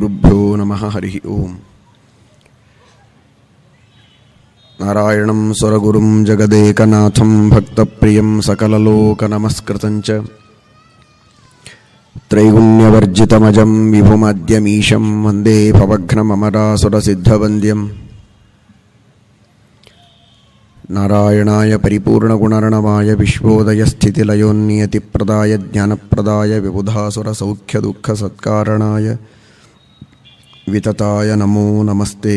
श्रीगुरुभ्यो नमः हरिः ओम् नारायणं स्वरगुरुं जगदेकनाथं भक्तप्रियं सकललोकनमस्कृतं च त्रैगुण्यवर्जितमजं विभुमद्यमीशं वन्दे भवघ्नममरासुरसिद्धवन्द्यम् नारायणाय परिपूर्णगुणर्णवाय विश्वोदयस्थितिलयोन्नियतिप्रदाय ज्ञानप्रदाय विबुधासुरसौख्यदुःखसत्कारणाय वितताय नमो नमस्ते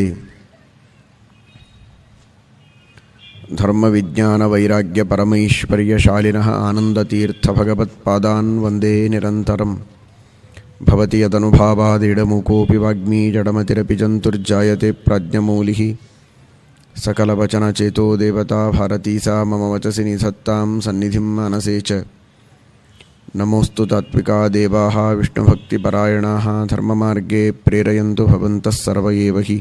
धर्मविज्ञानवैराग्यपरमैश्वर्यशालिनः आनन्दतीर्थभगवत्पादान् वन्दे निरन्तरं भवति यदनुभावादिडमुकोऽपि वाग्मी जडमतिरपि जन्तुर्जायते प्राज्ञमौलिः सकलवचनचेतो देवता भारती सा मम वचसि निधत्तां सन्निधिं मनसे च नमोऽस्तु तात्विका देवाः विष्णुभक्तिपरायणाः धर्ममार्गे प्रेरयन्तु भवन्तः सर्व एव हि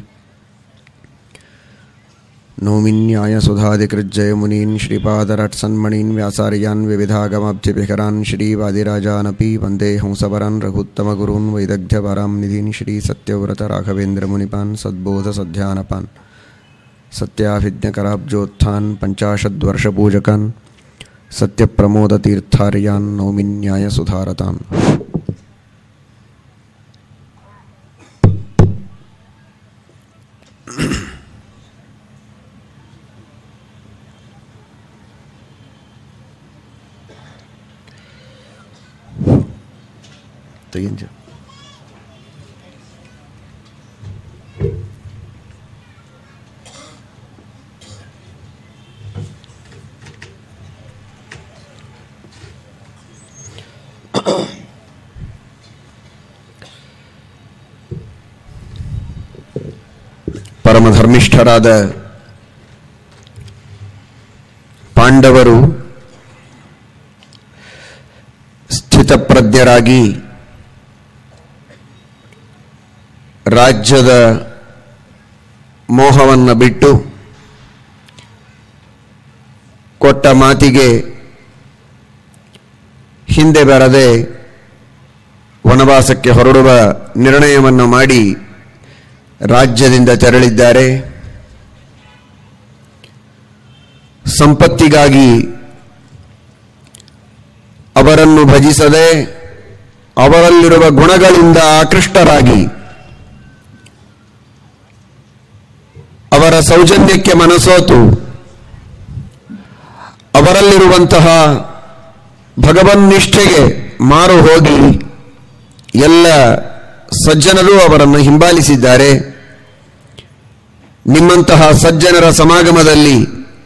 नौमिन्यायसुधादिकृज्जयमुनीन् श्रीपादरट्सन्मणीन् व्यासार्यान् विविधागमाब्धिभिकरान् श्रीवादिराजानपि वन्दे हंसवरान् रघुत्तमगुरून् वैदग्ध्यवरां निधीन् श्रीसत्यव्रतराघवेन्द्रमुनिपान् सद्बोधसध्यानपान् सत्याभिज्ञकराब्जोत्थान् पञ्चाशद्वर्षपूजकान् सत्यप्रमोदतीर्थार्यान् नौमिन्यायसुधारतान् ತೆಗಿಂಜ ಪರಮಧರ್ಮಿಷ್ಠರಾದ ಪಾಂಡವರು ಸ್ಥಿತಪ್ರಜ್ಞರಾಗಿ ರಾಜ್ಯದ ಮೋಹವನ್ನು ಬಿಟ್ಟು ಕೊಟ್ಟ ಮಾತಿಗೆ ಹಿಂದೆ ಬರದೆ ವನವಾಸಕ್ಕೆ ಹೊರಡುವ ನಿರ್ಣಯವನ್ನು ಮಾಡಿ ರಾಜ್ಯದಿಂದ ತೆರಳಿದ್ದಾರೆ ಸಂಪತ್ತಿಗಾಗಿ ಅವರನ್ನು ಭಜಿಸದೆ ಅವರಲ್ಲಿರುವ ಗುಣಗಳಿಂದ ಆಕೃಷ್ಟರಾಗಿ ಅವರ ಸೌಜನ್ಯಕ್ಕೆ ಮನಸೋತು ಅವರಲ್ಲಿರುವಂತಹ ಭಗವನ್ನಿಷ್ಠೆಗೆ ಮಾರು ಹೋಗಿ ಎಲ್ಲ ಸಜ್ಜನರು ಅವರನ್ನು ಹಿಂಬಾಲಿಸಿದ್ದಾರೆ ನಿಮ್ಮಂತಹ ಸಜ್ಜನರ ಸಮಾಗಮದಲ್ಲಿ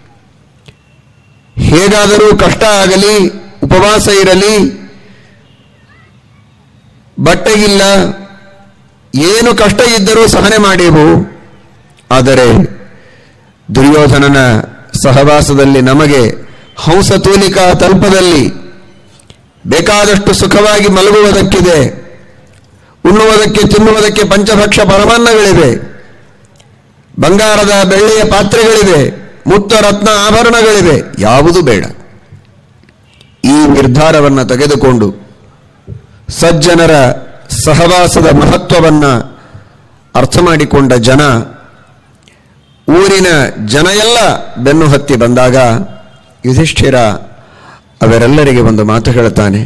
ಹೇಗಾದರೂ ಕಷ್ಟ ಆಗಲಿ ಉಪವಾಸ ಇರಲಿ ಬಟ್ಟೆಗಿಲ್ಲ ಏನು ಕಷ್ಟ ಇದ್ದರೂ ಸಹನೆ ಮಾಡೇವು ಆದರೆ ದುರ್ಯೋಧನನ ಸಹವಾಸದಲ್ಲಿ ನಮಗೆ ಹಂಸತೂಲಿಕಾ ತಲ್ಪದಲ್ಲಿ ಬೇಕಾದಷ್ಟು ಸುಖವಾಗಿ ಮಲಗುವುದಕ್ಕಿದೆ ಉಣ್ಣುವುದಕ್ಕೆ ತಿನ್ನುವುದಕ್ಕೆ ಪಂಚಭಕ್ಷ ಪರಮಾನ್ನಗಳಿವೆ ಬಂಗಾರದ ಬೆಳ್ಳಿಯ ಪಾತ್ರೆಗಳಿವೆ ಮುತ್ತ ರತ್ನ ಆಭರಣಗಳಿವೆ ಯಾವುದು ಬೇಡ ಈ ನಿರ್ಧಾರವನ್ನು ತೆಗೆದುಕೊಂಡು ಸಜ್ಜನರ ಸಹವಾಸದ ಮಹತ್ವವನ್ನು ಅರ್ಥ ಮಾಡಿಕೊಂಡ ಜನ ಊರಿನ ಜನ ಎಲ್ಲ ಬೆನ್ನು ಹತ್ತಿ ಬಂದಾಗ ಯುಧಿಷ್ಠಿರ ಅವರೆಲ್ಲರಿಗೆ ಒಂದು ಮಾತು ಹೇಳುತ್ತಾನೆ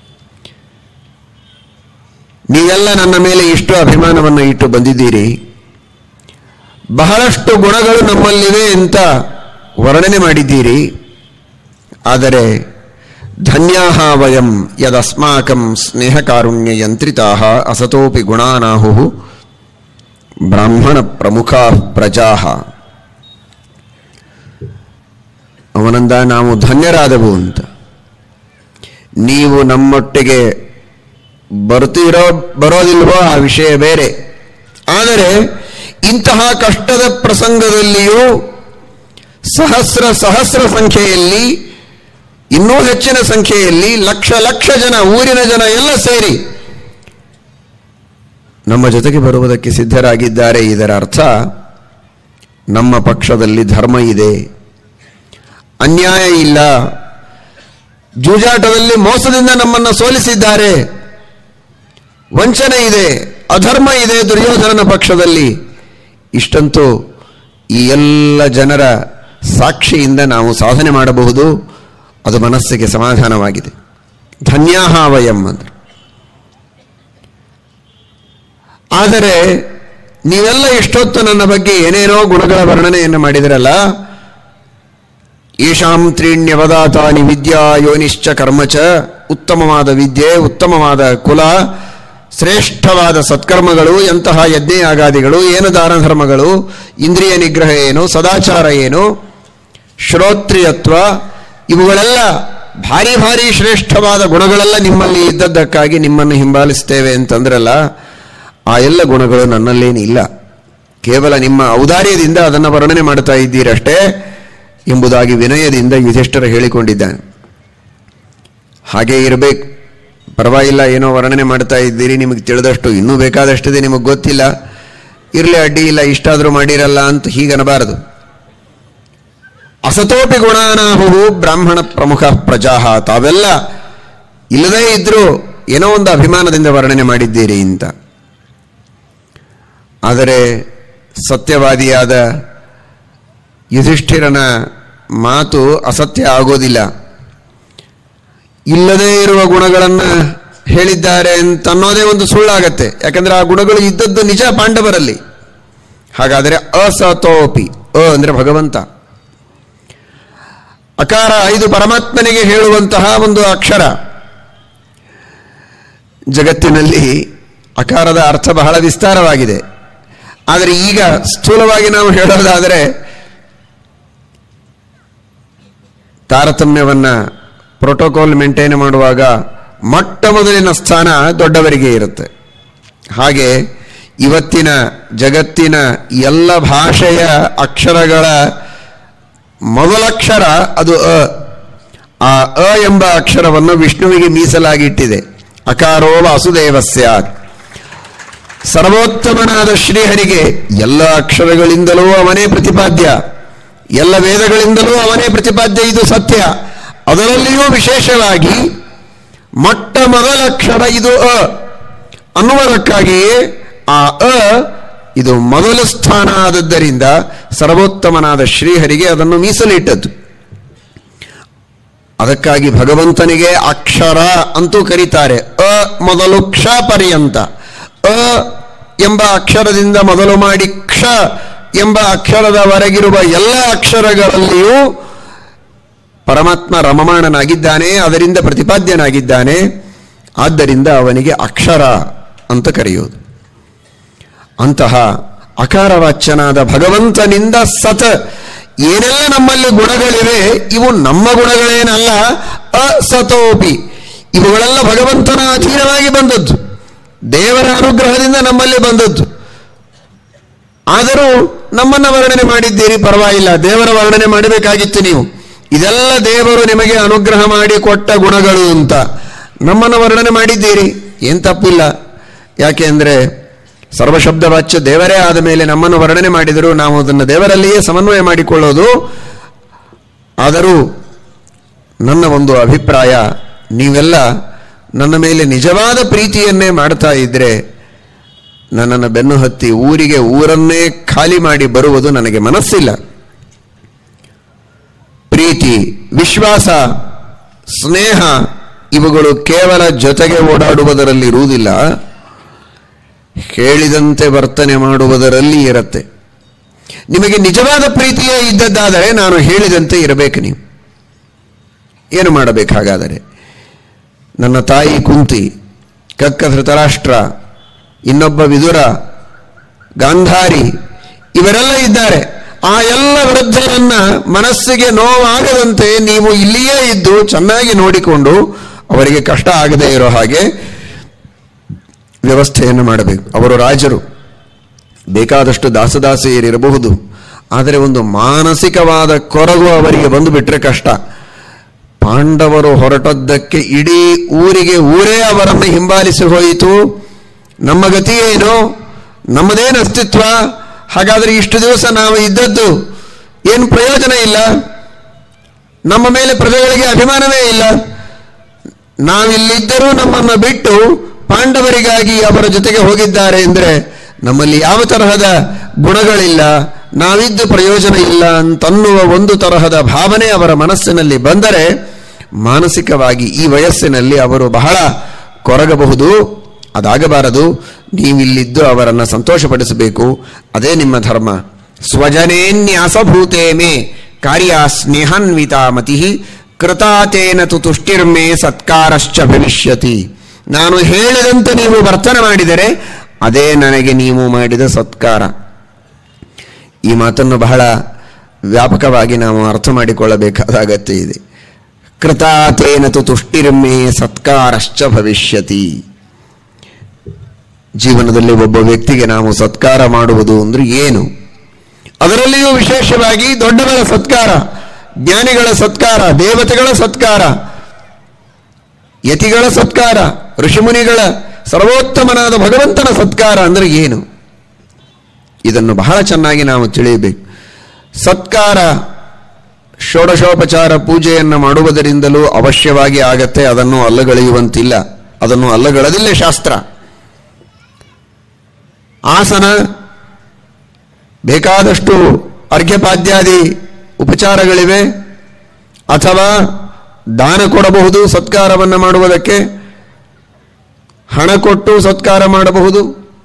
ನೀವೆಲ್ಲ ನನ್ನ ಮೇಲೆ ಇಷ್ಟು ಅಭಿಮಾನವನ್ನು ಇಟ್ಟು ಬಂದಿದ್ದೀರಿ ಬಹಳಷ್ಟು ಗುಣಗಳು ನಮ್ಮಲ್ಲಿವೆ ಅಂತ ವರ್ಣನೆ ಮಾಡಿದ್ದೀರಿ ಆದರೆ ಧನ್ಯಾಹ ವಯಂ ಯದಸ್ಮಾಕಂ ಸ್ನೇಹಕಾರುಣ್ಯ ಯಂತ್ರಿತಾ ಅಸತೋಪಿ ಗುಣಾನಾಹು ಬ್ರಾಹ್ಮಣ ಪ್ರಮುಖ ಪ್ರಜಾ ಅವನಂದ ನಾವು ಧನ್ಯರಾದವು ಅಂತ ನೀವು ನಮ್ಮೊಟ್ಟಿಗೆ ಬರ್ತೀರೋ ಬರೋದಿಲ್ವೋ ಆ ವಿಷಯ ಬೇರೆ ಆದರೆ ಇಂತಹ ಕಷ್ಟದ ಪ್ರಸಂಗದಲ್ಲಿಯೂ ಸಹಸ್ರ ಸಹಸ್ರ ಸಂಖ್ಯೆಯಲ್ಲಿ ಇನ್ನೂ ಹೆಚ್ಚಿನ ಸಂಖ್ಯೆಯಲ್ಲಿ ಲಕ್ಷ ಲಕ್ಷ ಜನ ಊರಿನ ಜನ ಎಲ್ಲ ಸೇರಿ ನಮ್ಮ ಜೊತೆಗೆ ಬರುವುದಕ್ಕೆ ಸಿದ್ಧರಾಗಿದ್ದಾರೆ ಇದರ ಅರ್ಥ ನಮ್ಮ ಪಕ್ಷದಲ್ಲಿ ಧರ್ಮ ಇದೆ ಅನ್ಯಾಯ ಇಲ್ಲ ಜೂಜಾಟದಲ್ಲಿ ಮೋಸದಿಂದ ನಮ್ಮನ್ನು ಸೋಲಿಸಿದ್ದಾರೆ ವಂಚನೆ ಇದೆ ಅಧರ್ಮ ಇದೆ ದುರ್ಯೋಧನನ ಪಕ್ಷದಲ್ಲಿ ಇಷ್ಟಂತೂ ಈ ಎಲ್ಲ ಜನರ ಸಾಕ್ಷಿಯಿಂದ ನಾವು ಸಾಧನೆ ಮಾಡಬಹುದು ಅದು ಮನಸ್ಸಿಗೆ ಸಮಾಧಾನವಾಗಿದೆ ಧನ್ಯಾಹ ವಯಂ ಅಂತ ಆದರೆ ನೀವೆಲ್ಲ ಇಷ್ಟೊತ್ತು ನನ್ನ ಬಗ್ಗೆ ಏನೇನೋ ಗುಣಗಳ ವರ್ಣನೆಯನ್ನು ಮಾಡಿದಿರಲ್ಲ ಯಶಾಂ ತ್ರೀಣ್ಯವದಾತಾನಿ ವಿದ್ಯಾ ಯೋನಿಶ್ಚ ಕರ್ಮಚ ಉತ್ತಮವಾದ ವಿದ್ಯೆ ಉತ್ತಮವಾದ ಕುಲ ಶ್ರೇಷ್ಠವಾದ ಸತ್ಕರ್ಮಗಳು ಎಂತಹ ಯಜ್ಞಯಾಗಾದಿಗಳು ಏನು ದಾನ ಧರ್ಮಗಳು ಇಂದ್ರಿಯ ನಿಗ್ರಹ ಏನು ಸದಾಚಾರ ಏನು ಶ್ರೋತ್ರಿಯತ್ವ ಇವುಗಳೆಲ್ಲ ಭಾರಿ ಭಾರಿ ಶ್ರೇಷ್ಠವಾದ ಗುಣಗಳೆಲ್ಲ ನಿಮ್ಮಲ್ಲಿ ಇದ್ದದ್ದಕ್ಕಾಗಿ ನಿಮ್ಮನ್ನು ಹಿಂಬಾಲಿಸ್ತೇವೆ ಅಂತಂದ್ರಲ್ಲ ಆ ಎಲ್ಲ ಗುಣಗಳು ನನ್ನಲ್ಲೇನು ಇಲ್ಲ ಕೇವಲ ನಿಮ್ಮ ಔದಾರ್ಯದಿಂದ ಅದನ್ನು ವರ್ಣನೆ ಮಾಡ್ತಾ ಇದ್ದೀರಷ್ಟೇ ಎಂಬುದಾಗಿ ವಿನಯದಿಂದ ಯುಧಿಷ್ಠರ ಹೇಳಿಕೊಂಡಿದ್ದಾನೆ ಹಾಗೇ ಇರಬೇಕು ಪರವಾಗಿಲ್ಲ ಏನೋ ವರ್ಣನೆ ಮಾಡ್ತಾ ಇದ್ದೀರಿ ನಿಮಗೆ ತಿಳಿದಷ್ಟು ಇನ್ನೂ ಬೇಕಾದಷ್ಟಿದೆ ನಿಮಗೆ ಗೊತ್ತಿಲ್ಲ ಇರಲಿ ಅಡ್ಡಿ ಇಲ್ಲ ಇಷ್ಟಾದರೂ ಮಾಡಿರಲ್ಲ ಅಂತ ಹೀಗನಬಾರದು ಅಸತೋಪಿ ಗುಣಾನಾಹುವು ಬ್ರಾಹ್ಮಣ ಪ್ರಮುಖ ಪ್ರಜಾಹ ತಾವೆಲ್ಲ ಇಲ್ಲದೇ ಇದ್ರೂ ಏನೋ ಒಂದು ಅಭಿಮಾನದಿಂದ ವರ್ಣನೆ ಮಾಡಿದ್ದೀರಿ ಅಂತ ಆದರೆ ಸತ್ಯವಾದಿಯಾದ ಯುಧಿಷ್ಠಿರನ ಮಾತು ಅಸತ್ಯ ಆಗೋದಿಲ್ಲ ಇಲ್ಲದೇ ಇರುವ ಗುಣಗಳನ್ನು ಹೇಳಿದ್ದಾರೆ ಅಂತ ಅನ್ನೋದೇ ಒಂದು ಸುಳ್ಳಾಗತ್ತೆ ಯಾಕಂದ್ರೆ ಆ ಗುಣಗಳು ಇದ್ದದ್ದು ನಿಜ ಪಾಂಡವರಲ್ಲಿ ಹಾಗಾದರೆ ಅಸತೋಪಿ ಅ ಅಂದರೆ ಭಗವಂತ ಅಕಾರ ಇದು ಪರಮಾತ್ಮನಿಗೆ ಹೇಳುವಂತಹ ಒಂದು ಅಕ್ಷರ ಜಗತ್ತಿನಲ್ಲಿ ಅಕಾರದ ಅರ್ಥ ಬಹಳ ವಿಸ್ತಾರವಾಗಿದೆ ಆದರೆ ಈಗ ಸ್ಥೂಲವಾಗಿ ನಾವು ಹೇಳೋದಾದರೆ ತಾರತಮ್ಯವನ್ನು ಪ್ರೋಟೋಕಾಲ್ ಮೇಂಟೈನ್ ಮಾಡುವಾಗ ಮೊಟ್ಟ ಮೊದಲಿನ ಸ್ಥಾನ ದೊಡ್ಡವರಿಗೆ ಇರುತ್ತೆ ಹಾಗೆ ಇವತ್ತಿನ ಜಗತ್ತಿನ ಎಲ್ಲ ಭಾಷೆಯ ಅಕ್ಷರಗಳ ಮೊದಲಕ್ಷರ ಅದು ಅ ಆ ಅ ಎಂಬ ಅಕ್ಷರವನ್ನು ವಿಷ್ಣುವಿಗೆ ಮೀಸಲಾಗಿಟ್ಟಿದೆ ಅಕಾರೋ ವಾಸುದೇವಸ್ಯ ಸರ್ವೋತ್ತಮನಾದ ಶ್ರೀಹರಿಗೆ ಎಲ್ಲ ಅಕ್ಷರಗಳಿಂದಲೂ ಅವನೇ ಪ್ರತಿಪಾದ್ಯ ಎಲ್ಲ ವೇದಗಳಿಂದಲೂ ಅವನೇ ಪ್ರತಿಪಾದ್ಯ ಇದು ಸತ್ಯ ಅದರಲ್ಲಿಯೂ ವಿಶೇಷವಾಗಿ ಮೊಟ್ಟ ಮೊದಲ ಅಕ್ಷರ ಇದು ಅ ಅನ್ನುವುದಕ್ಕಾಗಿಯೇ ಆ ಅ ಇದು ಮೊದಲ ಸ್ಥಾನ ಆದದ್ದರಿಂದ ಸರ್ವೋತ್ತಮನಾದ ಶ್ರೀಹರಿಗೆ ಅದನ್ನು ಮೀಸಲಿಟ್ಟದ್ದು ಅದಕ್ಕಾಗಿ ಭಗವಂತನಿಗೆ ಅಕ್ಷರ ಅಂತೂ ಕರೀತಾರೆ ಅ ಮೊದಲು ಕ್ಷ ಪರ್ಯಂತ ಅ ಎಂಬ ಅಕ್ಷರದಿಂದ ಮೊದಲು ಮಾಡಿ ಕ್ಷ ಎಂಬ ಅಕ್ಷರದವರೆಗಿರುವ ಎಲ್ಲ ಅಕ್ಷರಗಳಲ್ಲಿಯೂ ಪರಮಾತ್ಮ ರಮಮಾಣನಾಗಿದ್ದಾನೆ ಅದರಿಂದ ಪ್ರತಿಪಾದ್ಯನಾಗಿದ್ದಾನೆ ಆದ್ದರಿಂದ ಅವನಿಗೆ ಅಕ್ಷರ ಅಂತ ಕರೆಯೋದು ಅಂತಹ ಅಕಾರವಾಚ್ಯನಾದ ಭಗವಂತನಿಂದ ಸತ್ ಏನೆಲ್ಲ ನಮ್ಮಲ್ಲಿ ಗುಣಗಳಿವೆ ಇವು ನಮ್ಮ ಗುಣಗಳೇನಲ್ಲ ಅಸತೋಪಿ ಇವುಗಳೆಲ್ಲ ಭಗವಂತನ ಅಧೀನವಾಗಿ ಬಂದದ್ದು ದೇವರ ಅನುಗ್ರಹದಿಂದ ನಮ್ಮಲ್ಲಿ ಬಂದದ್ದು ಆದರೂ ನಮ್ಮನ್ನ ವರ್ಣನೆ ಮಾಡಿದ್ದೀರಿ ಪರವಾಗಿಲ್ಲ ದೇವರ ವರ್ಣನೆ ಮಾಡಬೇಕಾಗಿತ್ತು ನೀವು ಇದೆಲ್ಲ ದೇವರು ನಿಮಗೆ ಅನುಗ್ರಹ ಮಾಡಿ ಕೊಟ್ಟ ಗುಣಗಳು ಅಂತ ನಮ್ಮನ್ನು ವರ್ಣನೆ ಮಾಡಿದ್ದೀರಿ ಏನು ತಪ್ಪಿಲ್ಲ ಯಾಕೆ ಅಂದರೆ ಸರ್ವಶಬ್ದ ವಾಚ್ಯ ದೇವರೇ ಆದ ಮೇಲೆ ನಮ್ಮನ್ನು ವರ್ಣನೆ ಮಾಡಿದರು ನಾವು ಅದನ್ನು ದೇವರಲ್ಲಿಯೇ ಸಮನ್ವಯ ಮಾಡಿಕೊಳ್ಳೋದು ಆದರೂ ನನ್ನ ಒಂದು ಅಭಿಪ್ರಾಯ ನೀವೆಲ್ಲ ನನ್ನ ಮೇಲೆ ನಿಜವಾದ ಪ್ರೀತಿಯನ್ನೇ ಮಾಡ್ತಾ ಇದ್ರೆ ನನ್ನನ್ನು ಬೆನ್ನು ಹತ್ತಿ ಊರಿಗೆ ಊರನ್ನೇ ಖಾಲಿ ಮಾಡಿ ಬರುವುದು ನನಗೆ ಮನಸ್ಸಿಲ್ಲ ಪ್ರೀತಿ ವಿಶ್ವಾಸ ಸ್ನೇಹ ಇವುಗಳು ಕೇವಲ ಜೊತೆಗೆ ಓಡಾಡುವುದರಲ್ಲಿ ಇರುವುದಿಲ್ಲ ಹೇಳಿದಂತೆ ವರ್ತನೆ ಮಾಡುವುದರಲ್ಲಿ ಇರುತ್ತೆ ನಿಮಗೆ ನಿಜವಾದ ಪ್ರೀತಿಯೇ ಇದ್ದದ್ದಾದರೆ ನಾನು ಹೇಳಿದಂತೆ ಇರಬೇಕು ನೀವು ಏನು ಮಾಡಬೇಕು ಹಾಗಾದರೆ ನನ್ನ ತಾಯಿ ಕುಂತಿ ಕಕ್ಕ ಧೃತರಾಷ್ಟ್ರ ಇನ್ನೊಬ್ಬ ವಿದುರ ಗಾಂಧಾರಿ ಇವರೆಲ್ಲ ಇದ್ದಾರೆ ಆ ಎಲ್ಲ ವೃದ್ಧರನ್ನ ಮನಸ್ಸಿಗೆ ನೋವಾಗದಂತೆ ನೀವು ಇಲ್ಲಿಯೇ ಇದ್ದು ಚೆನ್ನಾಗಿ ನೋಡಿಕೊಂಡು ಅವರಿಗೆ ಕಷ್ಟ ಆಗದೇ ಇರೋ ಹಾಗೆ ವ್ಯವಸ್ಥೆಯನ್ನು ಮಾಡಬೇಕು ಅವರು ರಾಜರು ಬೇಕಾದಷ್ಟು ದಾಸದಾಸಿಯರಿರಬಹುದು ಆದರೆ ಒಂದು ಮಾನಸಿಕವಾದ ಕೊರಗು ಅವರಿಗೆ ಬಂದು ಬಿಟ್ರೆ ಕಷ್ಟ ಪಾಂಡವರು ಹೊರಟದ್ದಕ್ಕೆ ಇಡೀ ಊರಿಗೆ ಊರೇ ಅವರನ್ನು ಹಿಂಬಾಲಿಸಿ ಹೋಯಿತು ನಮ್ಮ ಗತಿ ಏನು ನಮ್ಮದೇನು ಅಸ್ತಿತ್ವ ಹಾಗಾದರೆ ಇಷ್ಟು ದಿವಸ ನಾವು ಇದ್ದದ್ದು ಏನು ಪ್ರಯೋಜನ ಇಲ್ಲ ನಮ್ಮ ಮೇಲೆ ಪ್ರಜೆಗಳಿಗೆ ಅಭಿಮಾನವೇ ಇಲ್ಲ ನಾವಿಲ್ಲಿದ್ದರೂ ನಮ್ಮನ್ನು ಬಿಟ್ಟು ಪಾಂಡವರಿಗಾಗಿ ಅವರ ಜೊತೆಗೆ ಹೋಗಿದ್ದಾರೆ ಅಂದರೆ ನಮ್ಮಲ್ಲಿ ಯಾವ ತರಹದ ಗುಣಗಳಿಲ್ಲ ನಾವಿದ್ದು ಪ್ರಯೋಜನ ಇಲ್ಲ ಅಂತನ್ನುವ ಒಂದು ತರಹದ ಭಾವನೆ ಅವರ ಮನಸ್ಸಿನಲ್ಲಿ ಬಂದರೆ ಮಾನಸಿಕವಾಗಿ ಈ ವಯಸ್ಸಿನಲ್ಲಿ ಅವರು ಬಹಳ ಕೊರಗಬಹುದು ಅದಾಗಬಾರದು ನೀವಿಲ್ಲಿದ್ದು ಅವರನ್ನು ಸಂತೋಷಪಡಿಸಬೇಕು ಅದೇ ನಿಮ್ಮ ಧರ್ಮ ಸ್ವಜನೇನ್ಯಾಸಭೂತೇ ಮೇ ಕಾರ್ಯ ಸ್ನೇಹಾನ್ವಿತ ಮತಿ ಕೃತಾತೇನ ತು ತುಷ್ಟಿರ್ಮೇ ಸತ್ಕಾರಶ್ಚ ಭವಿಷ್ಯತಿ ನಾನು ಹೇಳಿದಂತೆ ನೀವು ವರ್ತನೆ ಮಾಡಿದರೆ ಅದೇ ನನಗೆ ನೀವು ಮಾಡಿದ ಸತ್ಕಾರ ಈ ಮಾತನ್ನು ಬಹಳ ವ್ಯಾಪಕವಾಗಿ ನಾವು ಅರ್ಥ ಮಾಡಿಕೊಳ್ಳಬೇಕಾದ ಅಗತ್ಯ ಇದೆ ಕೃತಾತೇನ ತು ತುಷ್ಟಿರ್ಮೇ ಸತ್ಕಾರಶ್ಚ ಭವಿಷ್ಯತಿ ಜೀವನದಲ್ಲಿ ಒಬ್ಬ ವ್ಯಕ್ತಿಗೆ ನಾವು ಸತ್ಕಾರ ಮಾಡುವುದು ಅಂದ್ರೆ ಏನು ಅದರಲ್ಲಿಯೂ ವಿಶೇಷವಾಗಿ ದೊಡ್ಡವರ ಸತ್ಕಾರ ಜ್ಞಾನಿಗಳ ಸತ್ಕಾರ ದೇವತೆಗಳ ಸತ್ಕಾರ ಯತಿಗಳ ಸತ್ಕಾರ ಋಷಿಮುನಿಗಳ ಸರ್ವೋತ್ತಮನಾದ ಭಗವಂತನ ಸತ್ಕಾರ ಅಂದ್ರೆ ಏನು ಇದನ್ನು ಬಹಳ ಚೆನ್ನಾಗಿ ನಾವು ತಿಳಿಯಬೇಕು ಸತ್ಕಾರ ಷೋಡಶೋಪಚಾರ ಪೂಜೆಯನ್ನು ಮಾಡುವುದರಿಂದಲೂ ಅವಶ್ಯವಾಗಿ ಆಗತ್ತೆ ಅದನ್ನು ಅಲ್ಲಗಳೆಯುವಂತಿಲ್ಲ ಅದನ್ನು ಅಲ್ಲಗಳೆದಿಲ್ಲ ಶಾಸ್ತ್ರ ಆಸನ ಬೇಕಾದಷ್ಟು ಅರ್ಘ್ಯಪಾದ್ಯಾದಿ ಉಪಚಾರಗಳಿವೆ ಅಥವಾ ದಾನ ಕೊಡಬಹುದು ಸತ್ಕಾರವನ್ನು ಮಾಡುವುದಕ್ಕೆ ಹಣ ಕೊಟ್ಟು ಸತ್ಕಾರ ಮಾಡಬಹುದು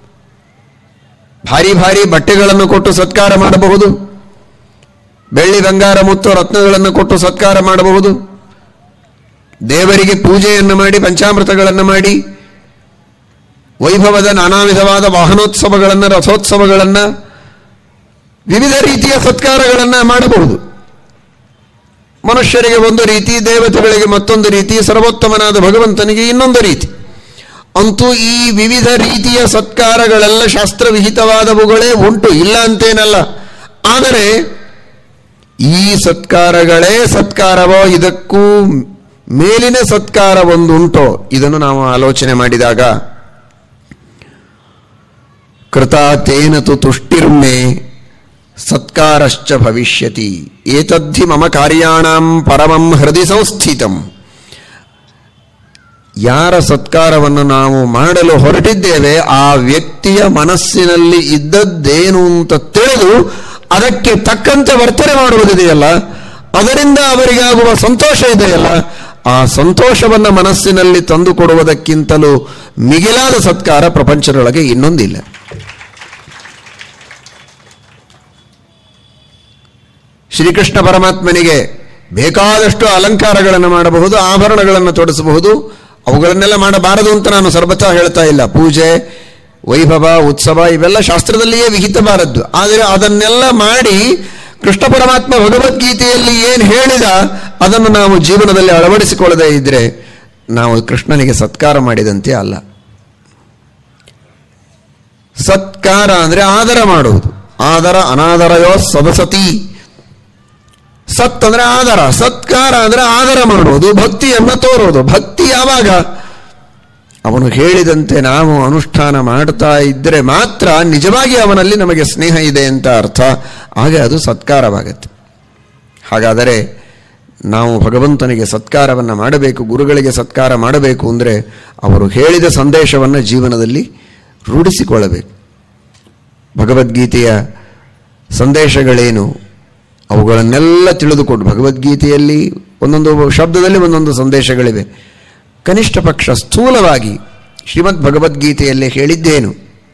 ಭಾರಿ ಭಾರಿ ಬಟ್ಟೆಗಳನ್ನು ಕೊಟ್ಟು ಸತ್ಕಾರ ಮಾಡಬಹುದು ಬೆಳ್ಳಿ ಬಂಗಾರ ಮತ್ತು ರತ್ನಗಳನ್ನು ಕೊಟ್ಟು ಸತ್ಕಾರ ಮಾಡಬಹುದು ದೇವರಿಗೆ ಪೂಜೆಯನ್ನು ಮಾಡಿ ಪಂಚಾಮೃತಗಳನ್ನು ಮಾಡಿ ವೈಭವದ ನಾನಾ ವಿಧವಾದ ವಾಹನೋತ್ಸವಗಳನ್ನು ರಥೋತ್ಸವಗಳನ್ನು ವಿವಿಧ ರೀತಿಯ ಸತ್ಕಾರಗಳನ್ನು ಮಾಡಬಹುದು ಮನುಷ್ಯರಿಗೆ ಒಂದು ರೀತಿ ದೇವತೆಗಳಿಗೆ ಮತ್ತೊಂದು ರೀತಿ ಸರ್ವೋತ್ತಮನಾದ ಭಗವಂತನಿಗೆ ಇನ್ನೊಂದು ರೀತಿ ಅಂತೂ ಈ ವಿವಿಧ ರೀತಿಯ ಸತ್ಕಾರಗಳೆಲ್ಲ ಶಾಸ್ತ್ರವಿಹಿತವಾದವುಗಳೇ ಉಂಟು ಇಲ್ಲ ಅಂತೇನಲ್ಲ ಆದರೆ ಈ ಸತ್ಕಾರಗಳೇ ಸತ್ಕಾರವೋ ಇದಕ್ಕೂ ಮೇಲಿನ ಸತ್ಕಾರ ಒಂದು ಉಂಟೋ ಇದನ್ನು ನಾವು ಆಲೋಚನೆ ಮಾಡಿದಾಗ ಕೃತಾತೇನ ತು ತುಷ್ಟಿರ್ಮೆ ಸತ್ಕಾರಶ್ಚ ಭವಿಷ್ಯತಿ ಏತದ್ಧಿ ಮಮ ಕಾರ್ಯಾಣಂ ಪರಮಂ ಹೃದಯ ಸಂಸ್ಥಿತಂ ಯಾರ ಸತ್ಕಾರವನ್ನು ನಾವು ಮಾಡಲು ಹೊರಟಿದ್ದೇವೆ ಆ ವ್ಯಕ್ತಿಯ ಮನಸ್ಸಿನಲ್ಲಿ ಇದ್ದದ್ದೇನು ಅಂತ ತಿಳಿದು ಅದಕ್ಕೆ ತಕ್ಕಂತೆ ವರ್ತನೆ ಮಾಡುವುದಿದೆಯಲ್ಲ ಅದರಿಂದ ಅವರಿಗಾಗುವ ಸಂತೋಷ ಇದೆಯಲ್ಲ ಆ ಸಂತೋಷವನ್ನು ಮನಸ್ಸಿನಲ್ಲಿ ತಂದುಕೊಡುವುದಕ್ಕಿಂತಲೂ ಮಿಗಿಲಾದ ಸತ್ಕಾರ ಪ್ರಪಂಚದೊಳಗೆ ಇನ್ನೊಂದಿಲ್ಲ ಶ್ರೀಕೃಷ್ಣ ಪರಮಾತ್ಮನಿಗೆ ಬೇಕಾದಷ್ಟು ಅಲಂಕಾರಗಳನ್ನು ಮಾಡಬಹುದು ಆಭರಣಗಳನ್ನು ತೊಡಿಸಬಹುದು ಅವುಗಳನ್ನೆಲ್ಲ ಮಾಡಬಾರದು ಅಂತ ನಾನು ಸರ್ವಥಾ ಹೇಳ್ತಾ ಇಲ್ಲ ಪೂಜೆ ವೈಭವ ಉತ್ಸವ ಇವೆಲ್ಲ ಶಾಸ್ತ್ರದಲ್ಲಿಯೇ ವಿಹಿತಬಾರದ್ದು ಆದರೆ ಅದನ್ನೆಲ್ಲ ಮಾಡಿ ಕೃಷ್ಣ ಪರಮಾತ್ಮ ಭಗವದ್ಗೀತೆಯಲ್ಲಿ ಏನು ಹೇಳಿದ ಅದನ್ನು ನಾವು ಜೀವನದಲ್ಲಿ ಅಳವಡಿಸಿಕೊಳ್ಳದೇ ಇದ್ರೆ ನಾವು ಕೃಷ್ಣನಿಗೆ ಸತ್ಕಾರ ಮಾಡಿದಂತೆ ಅಲ್ಲ ಸತ್ಕಾರ ಅಂದ್ರೆ ಆದರ ಮಾಡುವುದು ಆದರ ಅನಾದರಯೋ ಸದಸತಿ ಸತ್ ಅಂದ್ರೆ ಆದರ ಸತ್ಕಾರ ಅಂದ್ರೆ ಆದರ ಮಾಡುವುದು ಭಕ್ತಿಯನ್ನು ತೋರುವುದು ಭಕ್ತಿ ಯಾವಾಗ ಅವನು ಹೇಳಿದಂತೆ ನಾವು ಅನುಷ್ಠಾನ ಮಾಡ್ತಾ ಇದ್ದರೆ ಮಾತ್ರ ನಿಜವಾಗಿ ಅವನಲ್ಲಿ ನಮಗೆ ಸ್ನೇಹ ಇದೆ ಅಂತ ಅರ್ಥ ಆಗ ಅದು ಸತ್ಕಾರವಾಗತ್ತೆ ಹಾಗಾದರೆ ನಾವು ಭಗವಂತನಿಗೆ ಸತ್ಕಾರವನ್ನು ಮಾಡಬೇಕು ಗುರುಗಳಿಗೆ ಸತ್ಕಾರ ಮಾಡಬೇಕು ಅಂದರೆ ಅವರು ಹೇಳಿದ ಸಂದೇಶವನ್ನು ಜೀವನದಲ್ಲಿ ರೂಢಿಸಿಕೊಳ್ಳಬೇಕು ಭಗವದ್ಗೀತೆಯ ಸಂದೇಶಗಳೇನು ಅವುಗಳನ್ನೆಲ್ಲ ತಿಳಿದುಕೊಂಡು ಭಗವದ್ಗೀತೆಯಲ್ಲಿ ಒಂದೊಂದು ಶಬ್ದದಲ್ಲಿ ಒಂದೊಂದು ಸಂದೇಶಗಳಿವೆ ಕನಿಷ್ಠ ಪಕ್ಷ ಸ್ಥೂಲವಾಗಿ ಶ್ರೀಮದ್ ಭಗವದ್ಗೀತೆಯಲ್ಲಿ ಹೇಳಿದ್ದೇನು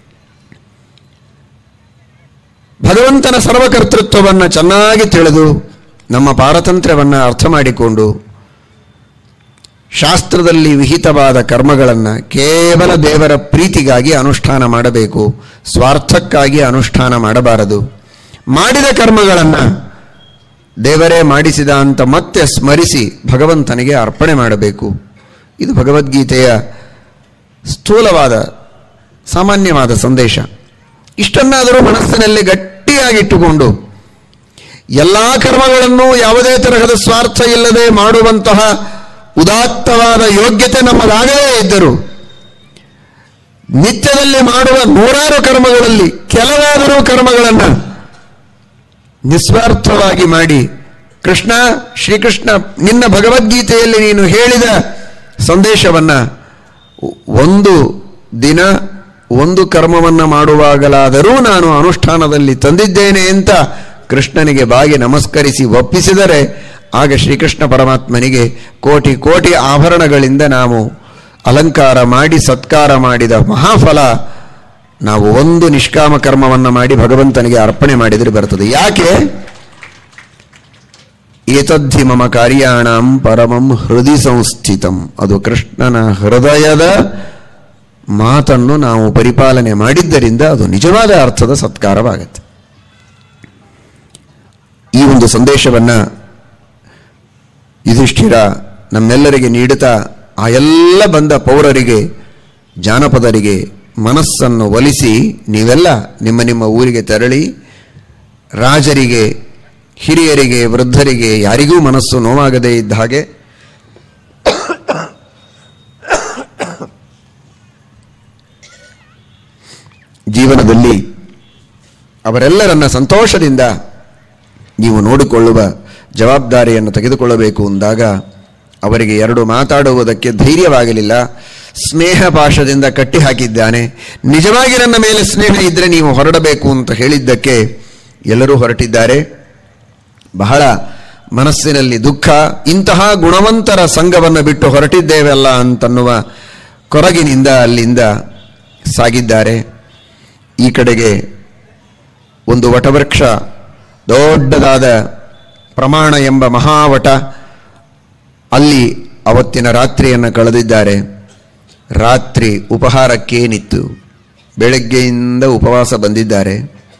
ಭಗವಂತನ ಸರ್ವಕರ್ತೃತ್ವವನ್ನು ಚೆನ್ನಾಗಿ ತಿಳಿದು ನಮ್ಮ ಪಾರತಂತ್ರ್ಯವನ್ನು ಅರ್ಥ ಮಾಡಿಕೊಂಡು ಶಾಸ್ತ್ರದಲ್ಲಿ ವಿಹಿತವಾದ ಕರ್ಮಗಳನ್ನು ಕೇವಲ ದೇವರ ಪ್ರೀತಿಗಾಗಿ ಅನುಷ್ಠಾನ ಮಾಡಬೇಕು ಸ್ವಾರ್ಥಕ್ಕಾಗಿ ಅನುಷ್ಠಾನ ಮಾಡಬಾರದು ಮಾಡಿದ ಕರ್ಮಗಳನ್ನು ದೇವರೇ ಮಾಡಿಸಿದ ಅಂತ ಮತ್ತೆ ಸ್ಮರಿಸಿ ಭಗವಂತನಿಗೆ ಅರ್ಪಣೆ ಮಾಡಬೇಕು ಇದು ಭಗವದ್ಗೀತೆಯ ಸ್ಥೂಲವಾದ ಸಾಮಾನ್ಯವಾದ ಸಂದೇಶ ಇಷ್ಟನ್ನಾದರೂ ಮನಸ್ಸಿನಲ್ಲಿ ಗಟ್ಟಿಯಾಗಿಟ್ಟುಕೊಂಡು ಎಲ್ಲ ಕರ್ಮಗಳನ್ನು ಯಾವುದೇ ತರಹದ ಸ್ವಾರ್ಥ ಇಲ್ಲದೆ ಮಾಡುವಂತಹ ಉದಾತ್ತವಾದ ಯೋಗ್ಯತೆ ನಮ್ಮದಾಗದೇ ಇದ್ದರು ನಿತ್ಯದಲ್ಲಿ ಮಾಡುವ ನೂರಾರು ಕರ್ಮಗಳಲ್ಲಿ ಕೆಲವಾದರೂ ಕರ್ಮಗಳನ್ನು ನಿಸ್ವಾರ್ಥವಾಗಿ ಮಾಡಿ ಕೃಷ್ಣ ಶ್ರೀಕೃಷ್ಣ ನಿನ್ನ ಭಗವದ್ಗೀತೆಯಲ್ಲಿ ನೀನು ಹೇಳಿದ ಸಂದೇಶವನ್ನು ಒಂದು ದಿನ ಒಂದು ಕರ್ಮವನ್ನು ಮಾಡುವಾಗಲಾದರೂ ನಾನು ಅನುಷ್ಠಾನದಲ್ಲಿ ತಂದಿದ್ದೇನೆ ಅಂತ ಕೃಷ್ಣನಿಗೆ ಬಾಗಿ ನಮಸ್ಕರಿಸಿ ಒಪ್ಪಿಸಿದರೆ ಆಗ ಶ್ರೀಕೃಷ್ಣ ಪರಮಾತ್ಮನಿಗೆ ಕೋಟಿ ಕೋಟಿ ಆಭರಣಗಳಿಂದ ನಾವು ಅಲಂಕಾರ ಮಾಡಿ ಸತ್ಕಾರ ಮಾಡಿದ ಮಹಾಫಲ ನಾವು ಒಂದು ನಿಷ್ಕಾಮ ಕರ್ಮವನ್ನು ಮಾಡಿ ಭಗವಂತನಿಗೆ ಅರ್ಪಣೆ ಮಾಡಿದರೆ ಬರ್ತದೆ ಯಾಕೆ ಏತದ್ಧಿ ಮಮ ಕಾರ್ಯಾಣಂ ಪರಮಂ ಹೃದಯ ಸಂಸ್ಥಿತಂ ಅದು ಕೃಷ್ಣನ ಹೃದಯದ ಮಾತನ್ನು ನಾವು ಪರಿಪಾಲನೆ ಮಾಡಿದ್ದರಿಂದ ಅದು ನಿಜವಾದ ಅರ್ಥದ ಸತ್ಕಾರವಾಗತ್ತೆ ಈ ಒಂದು ಸಂದೇಶವನ್ನ ಯುಧಿಷ್ಠಿರ ನಮ್ಮೆಲ್ಲರಿಗೆ ನೀಡುತ್ತಾ ಆ ಎಲ್ಲ ಬಂದ ಪೌರರಿಗೆ ಜಾನಪದರಿಗೆ ಮನಸ್ಸನ್ನು ಒಲಿಸಿ ನೀವೆಲ್ಲ ನಿಮ್ಮ ನಿಮ್ಮ ಊರಿಗೆ ತೆರಳಿ ರಾಜರಿಗೆ ಹಿರಿಯರಿಗೆ ವೃದ್ಧರಿಗೆ ಯಾರಿಗೂ ಮನಸ್ಸು ನೋವಾಗದೇ ಇದ್ದ ಹಾಗೆ ಜೀವನದಲ್ಲಿ ಅವರೆಲ್ಲರನ್ನ ಸಂತೋಷದಿಂದ ನೀವು ನೋಡಿಕೊಳ್ಳುವ ಜವಾಬ್ದಾರಿಯನ್ನು ತೆಗೆದುಕೊಳ್ಳಬೇಕು ಅಂದಾಗ ಅವರಿಗೆ ಎರಡು ಮಾತಾಡುವುದಕ್ಕೆ ಧೈರ್ಯವಾಗಲಿಲ್ಲ ಸ್ನೇಹ ಪಾಶದಿಂದ ಕಟ್ಟಿ ಹಾಕಿದ್ದಾನೆ ನಿಜವಾಗಿ ನನ್ನ ಮೇಲೆ ಸ್ನೇಹ ಇದ್ದರೆ ನೀವು ಹೊರಡಬೇಕು ಅಂತ ಹೇಳಿದ್ದಕ್ಕೆ ಎಲ್ಲರೂ ಹೊರಟಿದ್ದಾರೆ ಬಹಳ ಮನಸ್ಸಿನಲ್ಲಿ ದುಃಖ ಇಂತಹ ಗುಣವಂತರ ಸಂಘವನ್ನು ಬಿಟ್ಟು ಹೊರಟಿದ್ದೇವಲ್ಲ ಅಂತನ್ನುವ ಕೊರಗಿನಿಂದ ಅಲ್ಲಿಂದ ಸಾಗಿದ್ದಾರೆ ಈ ಕಡೆಗೆ ಒಂದು ವಟವೃಕ್ಷ ದೊಡ್ಡದಾದ ಪ್ರಮಾಣ ಎಂಬ ಮಹಾವಟ ಅಲ್ಲಿ ಅವತ್ತಿನ ರಾತ್ರಿಯನ್ನು ಕಳೆದಿದ್ದಾರೆ ರಾತ್ರಿ ಉಪಹಾರಕ್ಕೇನಿತ್ತು ಬೆಳಗ್ಗೆಯಿಂದ ಉಪವಾಸ ಬಂದಿದ್ದಾರೆ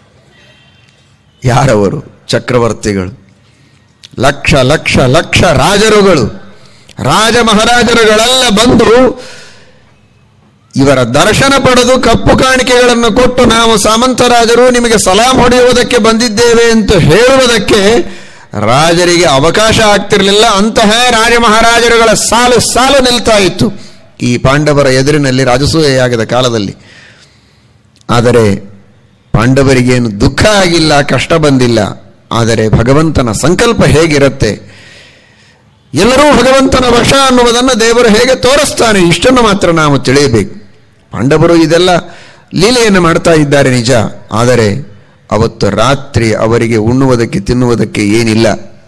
ಯಾರವರು ಚಕ್ರವರ್ತಿಗಳು ಲಕ್ಷ ಲಕ್ಷ ಲಕ್ಷ ರಾಜರುಗಳು ರಾಜ ಮಹಾರಾಜರುಗಳೆಲ್ಲ ಬಂದು ಇವರ ದರ್ಶನ ಪಡೆದು ಕಪ್ಪು ಕಾಣಿಕೆಗಳನ್ನು ಕೊಟ್ಟು ನಾವು ಸಾಮಂತರಾಜರು ನಿಮಗೆ ಸಲಾಂ ಹೊಡೆಯುವುದಕ್ಕೆ ಬಂದಿದ್ದೇವೆ ಅಂತ ಹೇಳುವುದಕ್ಕೆ ರಾಜರಿಗೆ ಅವಕಾಶ ಆಗ್ತಿರಲಿಲ್ಲ ಅಂತಹ ರಾಜ ಮಹಾರಾಜರುಗಳ ಸಾಲು ಸಾಲು ನಿಲ್ತಾ ಇತ್ತು ಈ ಪಾಂಡವರ ಎದುರಿನಲ್ಲಿ ರಾಜಸೂಯೆಯಾಗದ ಕಾಲದಲ್ಲಿ ಆದರೆ ಪಾಂಡವರಿಗೇನು ದುಃಖ ಆಗಿಲ್ಲ ಕಷ್ಟ ಬಂದಿಲ್ಲ ಆದರೆ ಭಗವಂತನ ಸಂಕಲ್ಪ ಹೇಗಿರುತ್ತೆ ಎಲ್ಲರೂ ಭಗವಂತನ ವಶ ಅನ್ನುವುದನ್ನು ದೇವರು ಹೇಗೆ ತೋರಿಸ್ತಾನೆ ಇಷ್ಟನ್ನು ಮಾತ್ರ ನಾವು ತಿಳಿಯಬೇಕು ಪಾಂಡವರು ಇದೆಲ್ಲ ಲೀಲೆಯನ್ನು ಮಾಡ್ತಾ ಇದ್ದಾರೆ ನಿಜ ಆದರೆ ಅವತ್ತು ರಾತ್ರಿ ಅವರಿಗೆ ಉಣ್ಣುವುದಕ್ಕೆ ತಿನ್ನುವುದಕ್ಕೆ ಏನಿಲ್ಲ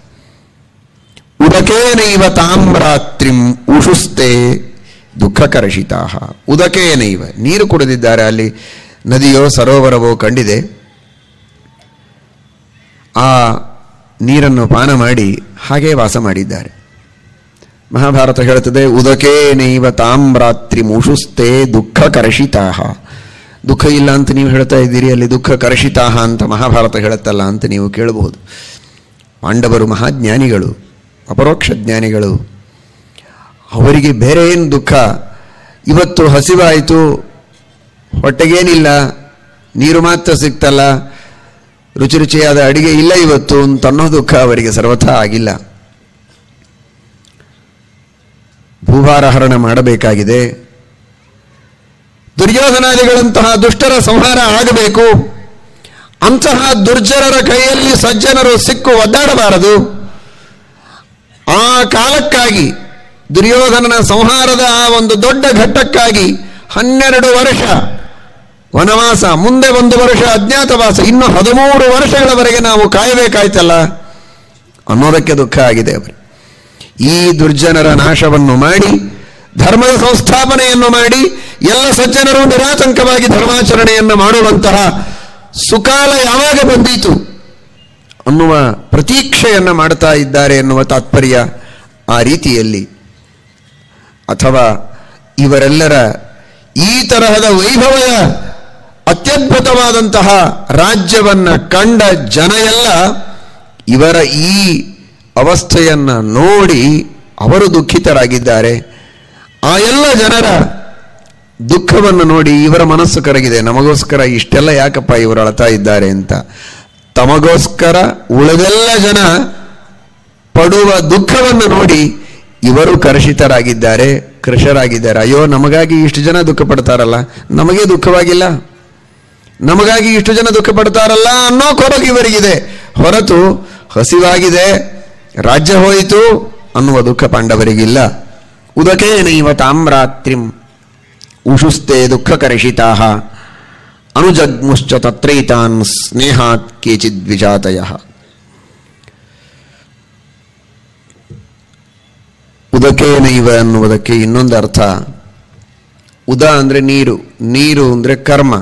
ಉದಕೇನೈವ ತಾಮ್ರಾತ್ರಿಂ ಉಷುಸ್ತೆ ದುಃಖಕರಶಿತಾ ಉದಕೇನೈವ ನೀರು ಕುಡಿದಿದ್ದಾರೆ ಅಲ್ಲಿ ನದಿಯೋ ಸರೋವರವೋ ಕಂಡಿದೆ ಆ ನೀರನ್ನು ಪಾನ ಮಾಡಿ ಹಾಗೇ ವಾಸ ಮಾಡಿದ್ದಾರೆ ಮಹಾಭಾರತ ಹೇಳುತ್ತದೆ ಉದಕೇನೈವ ತಾಮ್ರಾತ್ರಿ ಮುಷುಸ್ತೆ ದುಃಖ ಕರಶಿತಾಹ ದುಃಖ ಇಲ್ಲ ಅಂತ ನೀವು ಹೇಳ್ತಾ ಇದ್ದೀರಿ ಅಲ್ಲಿ ದುಃಖ ಕರಶಿತಾಹ ಅಂತ ಮಹಾಭಾರತ ಹೇಳುತ್ತಲ್ಲ ಅಂತ ನೀವು ಕೇಳಬಹುದು ಪಾಂಡವರು ಮಹಾಜ್ಞಾನಿಗಳು ಅಪರೋಕ್ಷ ಜ್ಞಾನಿಗಳು ಅವರಿಗೆ ಬೇರೆ ಏನು ದುಃಖ ಇವತ್ತು ಹಸಿವಾಯಿತು ಹೊಟ್ಟೆಗೇನಿಲ್ಲ ನೀರು ಮಾತ್ರ ಸಿಕ್ತಲ್ಲ ರುಚಿ ರುಚಿಯಾದ ಅಡಿಗೆ ಇಲ್ಲ ಇವತ್ತು ಅಂತ ಅನ್ನೋ ದುಃಖ ಅವರಿಗೆ ಸರ್ವಥಾ ಆಗಿಲ್ಲ ಭೂಭಾರ ಹರಣ ಮಾಡಬೇಕಾಗಿದೆ ದುರ್ಯೋಧನಾದಿಗಳಂತಹ ದುಷ್ಟರ ಸಂಹಾರ ಆಗಬೇಕು ಅಂತಹ ದುರ್ಜನರ ಕೈಯಲ್ಲಿ ಸಜ್ಜನರು ಸಿಕ್ಕು ಒದ್ದಾಡಬಾರದು ಆ ಕಾಲಕ್ಕಾಗಿ ದುರ್ಯೋಧನನ ಸಂಹಾರದ ಆ ಒಂದು ದೊಡ್ಡ ಘಟ್ಟಕ್ಕಾಗಿ ಹನ್ನೆರಡು ವರ್ಷ ವನವಾಸ ಮುಂದೆ ಒಂದು ವರ್ಷ ಅಜ್ಞಾತವಾಸ ಇನ್ನು ಹದಿಮೂರು ವರ್ಷಗಳವರೆಗೆ ನಾವು ಕಾಯಬೇಕಾಯ್ತಲ್ಲ ಅನ್ನೋದಕ್ಕೆ ದುಃಖ ಆಗಿದೆ ಅವರು ಈ ದುರ್ಜನರ ನಾಶವನ್ನು ಮಾಡಿ ಧರ್ಮದ ಸಂಸ್ಥಾಪನೆಯನ್ನು ಮಾಡಿ ಎಲ್ಲ ಸಜ್ಜನರು ನಿರಾತಂಕವಾಗಿ ಧರ್ಮಾಚರಣೆಯನ್ನು ಮಾಡುವಂತಹ ಸುಕಾಲ ಯಾವಾಗ ಬಂದೀತು ಅನ್ನುವ ಪ್ರತೀಕ್ಷೆಯನ್ನು ಮಾಡ್ತಾ ಇದ್ದಾರೆ ಎನ್ನುವ ತಾತ್ಪರ್ಯ ಆ ರೀತಿಯಲ್ಲಿ ಅಥವಾ ಇವರೆಲ್ಲರ ಈ ತರಹದ ವೈಭವದ ಅತ್ಯದ್ಭುತವಾದಂತಹ ರಾಜ್ಯವನ್ನ ಕಂಡ ಜನ ಎಲ್ಲ ಇವರ ಈ ಅವಸ್ಥೆಯನ್ನ ನೋಡಿ ಅವರು ದುಃಖಿತರಾಗಿದ್ದಾರೆ ಆ ಎಲ್ಲ ಜನರ ದುಃಖವನ್ನು ನೋಡಿ ಇವರ ಮನಸ್ಸು ಕರಗಿದೆ ನಮಗೋಸ್ಕರ ಇಷ್ಟೆಲ್ಲ ಯಾಕಪ್ಪ ಇವರು ಅಳ್ತಾ ಇದ್ದಾರೆ ಅಂತ ತಮಗೋಸ್ಕರ ಉಳಿದೆಲ್ಲ ಜನ ಪಡುವ ದುಃಖವನ್ನು ನೋಡಿ ಇವರು ಕರುಷಿತರಾಗಿದ್ದಾರೆ ಕೃಷರಾಗಿದ್ದಾರೆ ಅಯ್ಯೋ ನಮಗಾಗಿ ಇಷ್ಟು ಜನ ದುಃಖ ಪಡ್ತಾರಲ್ಲ ನಮಗೆ ದುಃಖವಾಗಿಲ್ಲ ನಮಗಾಗಿ ಇಷ್ಟು ಜನ ದುಃಖ ಪಡ್ತಾರಲ್ಲ ಅನ್ನೋ ಕೊರಗು ಇವರಿಗಿದೆ ಹೊರತು ಹಸಿವಾಗಿದೆ ರಾಜ್ಯ ಹೋಯಿತು ಅನ್ನುವ ದುಃಖ ಪಾಂಡವರಿಗಿಲ್ಲ ಉದಕೇನೈವ ತಾಮ್ರಾತ್ರಿಂ ಉಷುಸ್ತೆ ದುಃಖಕರ್ಷಿತಾ ಅನುಜಗ್ಮುಶ್ಚ ತತ್ರೈತಾನ್ ಸ್ನೇಹಾತ್ ಕೇಚಿದ್ ವಿಜಾತಯ ಉದಕೇನೈವ ಅನ್ನುವುದಕ್ಕೆ ಇನ್ನೊಂದು ಅರ್ಥ ಉದ ಅಂದರೆ ನೀರು ನೀರು ಅಂದರೆ ಕರ್ಮ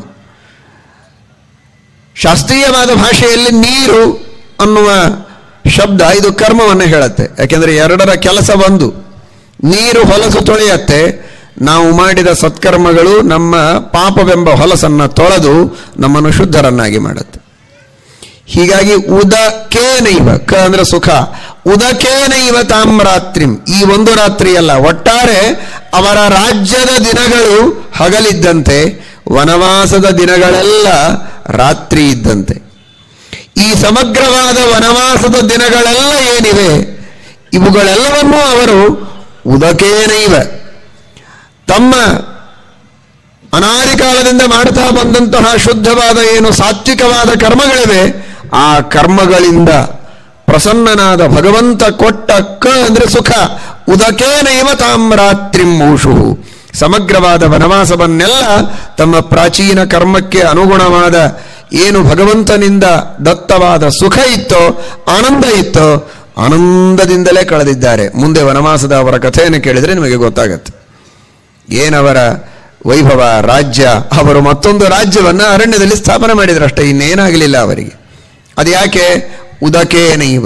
ಶಾಸ್ತ್ರೀಯವಾದ ಭಾಷೆಯಲ್ಲಿ ನೀರು ಅನ್ನುವ ಶಬ್ದ ಇದು ಕರ್ಮವನ್ನು ಹೇಳುತ್ತೆ ಯಾಕೆಂದರೆ ಎರಡರ ಕೆಲಸ ಒಂದು ನೀರು ಹೊಲಸು ತೊಳೆಯತ್ತೆ ನಾವು ಮಾಡಿದ ಸತ್ಕರ್ಮಗಳು ನಮ್ಮ ಪಾಪವೆಂಬ ಹೊಲಸನ್ನು ತೊಳೆದು ನಮ್ಮನ್ನು ಶುದ್ಧರನ್ನಾಗಿ ಮಾಡುತ್ತೆ ಹೀಗಾಗಿ ಉದಕೇನೈವ ಕ ಅಂದ್ರೆ ಸುಖ ಉದಕೇನೈವ ತಾಮ್ರಾತ್ರಿಂ ಈ ಒಂದು ರಾತ್ರಿಯಲ್ಲ ಒಟ್ಟಾರೆ ಅವರ ರಾಜ್ಯದ ದಿನಗಳು ಹಗಲಿದ್ದಂತೆ ವನವಾಸದ ದಿನಗಳೆಲ್ಲ ರಾತ್ರಿ ಇದ್ದಂತೆ ಈ ಸಮಗ್ರವಾದ ವನವಾಸದ ದಿನಗಳೆಲ್ಲ ಏನಿವೆ ಇವುಗಳೆಲ್ಲವನ್ನೂ ಅವರು ಉದಕೇನೈವ ತಮ್ಮ ಅನಾದಿ ಕಾಲದಿಂದ ಮಾಡ್ತಾ ಬಂದಂತಹ ಶುದ್ಧವಾದ ಏನು ಸಾತ್ವಿಕವಾದ ಕರ್ಮಗಳಿವೆ ಆ ಕರ್ಮಗಳಿಂದ ಪ್ರಸನ್ನನಾದ ಭಗವಂತ ಕೊಟ್ಟ ಕ ಅಂದ್ರೆ ಸುಖ ಉದಕೇನೈವ ತಾಮ್ರಾತ್ರಿಂ ಊಷು ಸಮಗ್ರವಾದ ವನವಾಸವನ್ನೆಲ್ಲ ತಮ್ಮ ಪ್ರಾಚೀನ ಕರ್ಮಕ್ಕೆ ಅನುಗುಣವಾದ ಏನು ಭಗವಂತನಿಂದ ದತ್ತವಾದ ಸುಖ ಇತ್ತೋ ಆನಂದ ಇತ್ತೋ ಆನಂದದಿಂದಲೇ ಕಳೆದಿದ್ದಾರೆ ಮುಂದೆ ವನವಾಸದ ಅವರ ಕಥೆಯನ್ನು ಕೇಳಿದರೆ ನಿಮಗೆ ಗೊತ್ತಾಗತ್ತೆ ಏನವರ ವೈಭವ ರಾಜ್ಯ ಅವರು ಮತ್ತೊಂದು ರಾಜ್ಯವನ್ನು ಅರಣ್ಯದಲ್ಲಿ ಸ್ಥಾಪನೆ ಮಾಡಿದ್ರು ಅಷ್ಟೇ ಇನ್ನೇನಾಗಲಿಲ್ಲ ಅವರಿಗೆ ಅದು ಯಾಕೆ ಉದಕೇನೈವ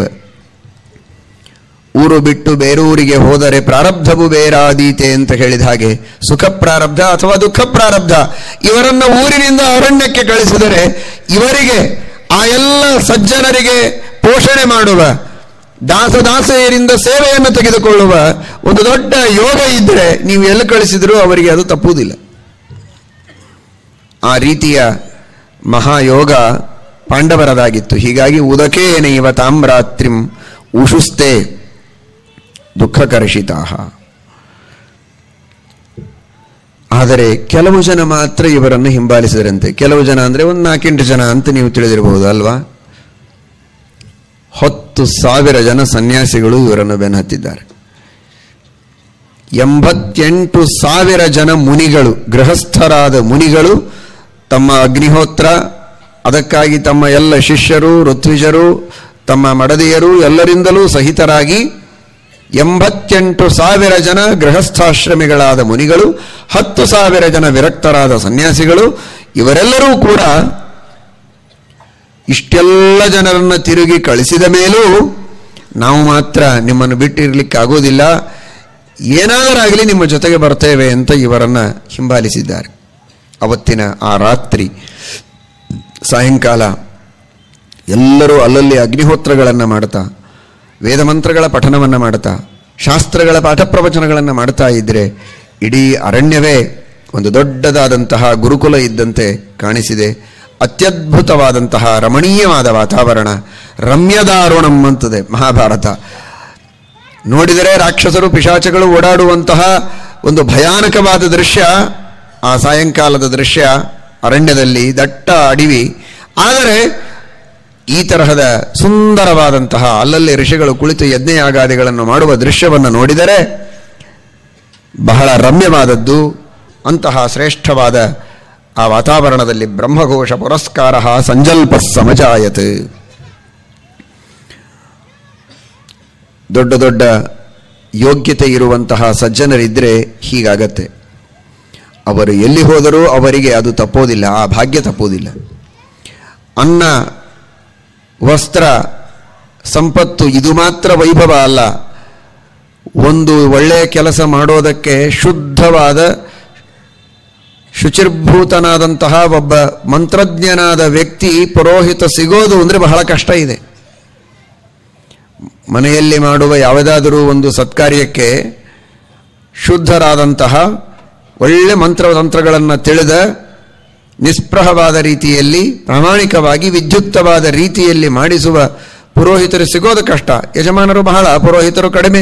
ಊರು ಬಿಟ್ಟು ಬೇರೂರಿಗೆ ಹೋದರೆ ಪ್ರಾರಬ್ಧವು ಬೇರಾದೀತೆ ಅಂತ ಹೇಳಿದ ಹಾಗೆ ಸುಖ ಪ್ರಾರಬ್ಧ ಅಥವಾ ದುಃಖ ಪ್ರಾರಬ್ಧ ಇವರನ್ನ ಊರಿನಿಂದ ಅರಣ್ಯಕ್ಕೆ ಕಳಿಸಿದರೆ ಇವರಿಗೆ ಆ ಎಲ್ಲ ಸಜ್ಜನರಿಗೆ ಪೋಷಣೆ ಮಾಡುವ ದಾಸದಾಸೆಯರಿಂದ ಸೇವೆಯನ್ನು ತೆಗೆದುಕೊಳ್ಳುವ ಒಂದು ದೊಡ್ಡ ಯೋಗ ಇದ್ದರೆ ನೀವು ಎಲ್ಲಿ ಕಳಿಸಿದರೂ ಅವರಿಗೆ ಅದು ತಪ್ಪುವುದಿಲ್ಲ ಆ ರೀತಿಯ ಮಹಾಯೋಗ ಪಾಂಡವರದಾಗಿತ್ತು ಹೀಗಾಗಿ ಉದಕೇನೈವ ತಾಮ್ರಾತ್ರಿಂ ಉಷುಸ್ತೆ ದುಃಖಕರ್ಷಿತಾ ಆದರೆ ಕೆಲವು ಜನ ಮಾತ್ರ ಇವರನ್ನು ಹಿಂಬಾಲಿಸಿದರಂತೆ ಕೆಲವು ಜನ ಅಂದರೆ ಒಂದು ನಾಲ್ಕೆಂಟು ಜನ ಅಂತ ನೀವು ತಿಳಿದಿರಬಹುದು ಅಲ್ವಾ ಹತ್ತು ಸಾವಿರ ಜನ ಸನ್ಯಾಸಿಗಳು ಇವರನ್ನು ಬೆನ್ನಹತ್ತಿದ್ದಾರೆ ಎಂಬತ್ತೆಂಟು ಸಾವಿರ ಜನ ಮುನಿಗಳು ಗೃಹಸ್ಥರಾದ ಮುನಿಗಳು ತಮ್ಮ ಅಗ್ನಿಹೋತ್ರ ಅದಕ್ಕಾಗಿ ತಮ್ಮ ಎಲ್ಲ ಶಿಷ್ಯರು ಋತ್ವಿಜರು ತಮ್ಮ ಮಡದಿಯರು ಎಲ್ಲರಿಂದಲೂ ಸಹಿತರಾಗಿ ಎಂಬತ್ತೆಂಟು ಸಾವಿರ ಜನ ಗೃಹಸ್ಥಾಶ್ರಮಿಗಳಾದ ಮುನಿಗಳು ಹತ್ತು ಸಾವಿರ ಜನ ವಿರಕ್ತರಾದ ಸನ್ಯಾಸಿಗಳು ಇವರೆಲ್ಲರೂ ಕೂಡ ಇಷ್ಟೆಲ್ಲ ಜನರನ್ನು ತಿರುಗಿ ಕಳಿಸಿದ ಮೇಲೂ ನಾವು ಮಾತ್ರ ನಿಮ್ಮನ್ನು ಬಿಟ್ಟಿರ್ಲಿಕ್ಕೆ ಆಗೋದಿಲ್ಲ ಏನಾದರಾಗಲಿ ನಿಮ್ಮ ಜೊತೆಗೆ ಬರ್ತೇವೆ ಅಂತ ಇವರನ್ನ ಹಿಂಬಾಲಿಸಿದ್ದಾರೆ ಅವತ್ತಿನ ಆ ರಾತ್ರಿ ಸಾಯಂಕಾಲ ಎಲ್ಲರೂ ಅಲ್ಲಲ್ಲಿ ಅಗ್ನಿಹೋತ್ರಗಳನ್ನು ಮಾಡ್ತಾ ವೇದಮಂತ್ರಗಳ ಪಠನವನ್ನು ಮಾಡ್ತಾ ಶಾಸ್ತ್ರಗಳ ಪಾಠ ಪ್ರವಚನಗಳನ್ನು ಮಾಡ್ತಾ ಇದ್ದರೆ ಇಡೀ ಅರಣ್ಯವೇ ಒಂದು ದೊಡ್ಡದಾದಂತಹ ಗುರುಕುಲ ಇದ್ದಂತೆ ಕಾಣಿಸಿದೆ ಅತ್ಯದ್ಭುತವಾದಂತಹ ರಮಣೀಯವಾದ ವಾತಾವರಣ ರಮ್ಯದಾರುಣಂ ಅಂತದೆ ಮಹಾಭಾರತ ನೋಡಿದರೆ ರಾಕ್ಷಸರು ಪಿಶಾಚಗಳು ಓಡಾಡುವಂತಹ ಒಂದು ಭಯಾನಕವಾದ ದೃಶ್ಯ ಆ ಸಾಯಂಕಾಲದ ದೃಶ್ಯ ಅರಣ್ಯದಲ್ಲಿ ದಟ್ಟ ಅಡಿವಿ ಆದರೆ ಈ ತರಹದ ಸುಂದರವಾದಂತಹ ಅಲ್ಲಲ್ಲಿ ಋಷಿಗಳು ಕುಳಿತು ಯಜ್ಞಯಾಗಾದಿಗಳನ್ನು ಮಾಡುವ ದೃಶ್ಯವನ್ನು ನೋಡಿದರೆ ಬಹಳ ರಮ್ಯವಾದದ್ದು ಅಂತಹ ಶ್ರೇಷ್ಠವಾದ ಆ ವಾತಾವರಣದಲ್ಲಿ ಬ್ರಹ್ಮಘೋಷ ಪುರಸ್ಕಾರ ಸಂಜಲ್ಪ ಸಮಜಾಯತ್ ದೊಡ್ಡ ದೊಡ್ಡ ಯೋಗ್ಯತೆ ಇರುವಂತಹ ಸಜ್ಜನರಿದ್ದರೆ ಹೀಗಾಗತ್ತೆ ಅವರು ಎಲ್ಲಿ ಹೋದರೂ ಅವರಿಗೆ ಅದು ತಪ್ಪೋದಿಲ್ಲ ಆ ಭಾಗ್ಯ ತಪ್ಪೋದಿಲ್ಲ ಅನ್ನ ವಸ್ತ್ರ ಸಂಪತ್ತು ಇದು ಮಾತ್ರ ವೈಭವ ಅಲ್ಲ ಒಂದು ಒಳ್ಳೆಯ ಕೆಲಸ ಮಾಡೋದಕ್ಕೆ ಶುದ್ಧವಾದ ಶುಚಿರ್ಭೂತನಾದಂತಹ ಒಬ್ಬ ಮಂತ್ರಜ್ಞನಾದ ವ್ಯಕ್ತಿ ಪುರೋಹಿತ ಸಿಗೋದು ಅಂದರೆ ಬಹಳ ಕಷ್ಟ ಇದೆ ಮನೆಯಲ್ಲಿ ಮಾಡುವ ಯಾವುದಾದರೂ ಒಂದು ಸತ್ಕಾರ್ಯಕ್ಕೆ ಶುದ್ಧರಾದಂತಹ ಒಳ್ಳೆ ಮಂತ್ರತಂತ್ರಗಳನ್ನು ತಿಳಿದ ನಿಸ್ಪೃಹವಾದ ರೀತಿಯಲ್ಲಿ ಪ್ರಾಮಾಣಿಕವಾಗಿ ವಿದ್ಯುಕ್ತವಾದ ರೀತಿಯಲ್ಲಿ ಮಾಡಿಸುವ ಪುರೋಹಿತರು ಸಿಗೋದು ಕಷ್ಟ ಯಜಮಾನರು ಬಹಳ ಪುರೋಹಿತರು ಕಡಿಮೆ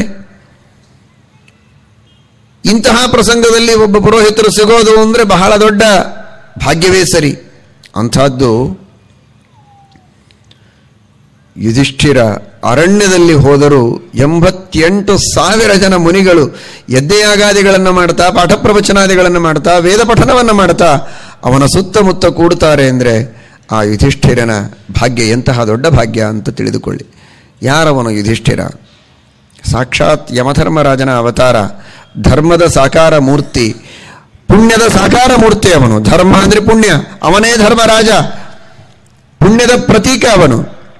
ಇಂತಹ ಪ್ರಸಂಗದಲ್ಲಿ ಒಬ್ಬ ಪುರೋಹಿತರು ಸಿಗೋದು ಅಂದರೆ ಬಹಳ ದೊಡ್ಡ ಭಾಗ್ಯವೇ ಸರಿ ಅಂಥದ್ದು ಯುಧಿಷ್ಠಿರ ಅರಣ್ಯದಲ್ಲಿ ಹೋದರೂ ಎಂಬತ್ತೆಂಟು ಸಾವಿರ ಜನ ಮುನಿಗಳು ಯಜ್ಞಯಾಗಾದಿಗಳನ್ನು ಮಾಡ್ತಾ ಪಾಠ ಪ್ರವಚನಾದಿಗಳನ್ನು ಮಾಡ್ತಾ ವೇದ ಪಠನವನ್ನು ಮಾಡ್ತಾ ಅವನ ಸುತ್ತಮುತ್ತ ಕೂಡುತ್ತಾರೆ ಅಂದರೆ ಆ ಯುಧಿಷ್ಠಿರನ ಭಾಗ್ಯ ಎಂತಹ ದೊಡ್ಡ ಭಾಗ್ಯ ಅಂತ ತಿಳಿದುಕೊಳ್ಳಿ ಯಾರವನು ಯುಧಿಷ್ಠಿರ ಸಾಕ್ಷಾತ್ ಯಮಧರ್ಮರಾಜನ ಅವತಾರ ಧರ್ಮದ ಸಾಕಾರ ಮೂರ್ತಿ ಪುಣ್ಯದ ಸಾಕಾರ ಮೂರ್ತಿ ಅವನು ಧರ್ಮ ಅಂದರೆ ಪುಣ್ಯ ಅವನೇ ಧರ್ಮರಾಜ ಪುಣ್ಯದ ಪ್ರತೀಕ ಅವನು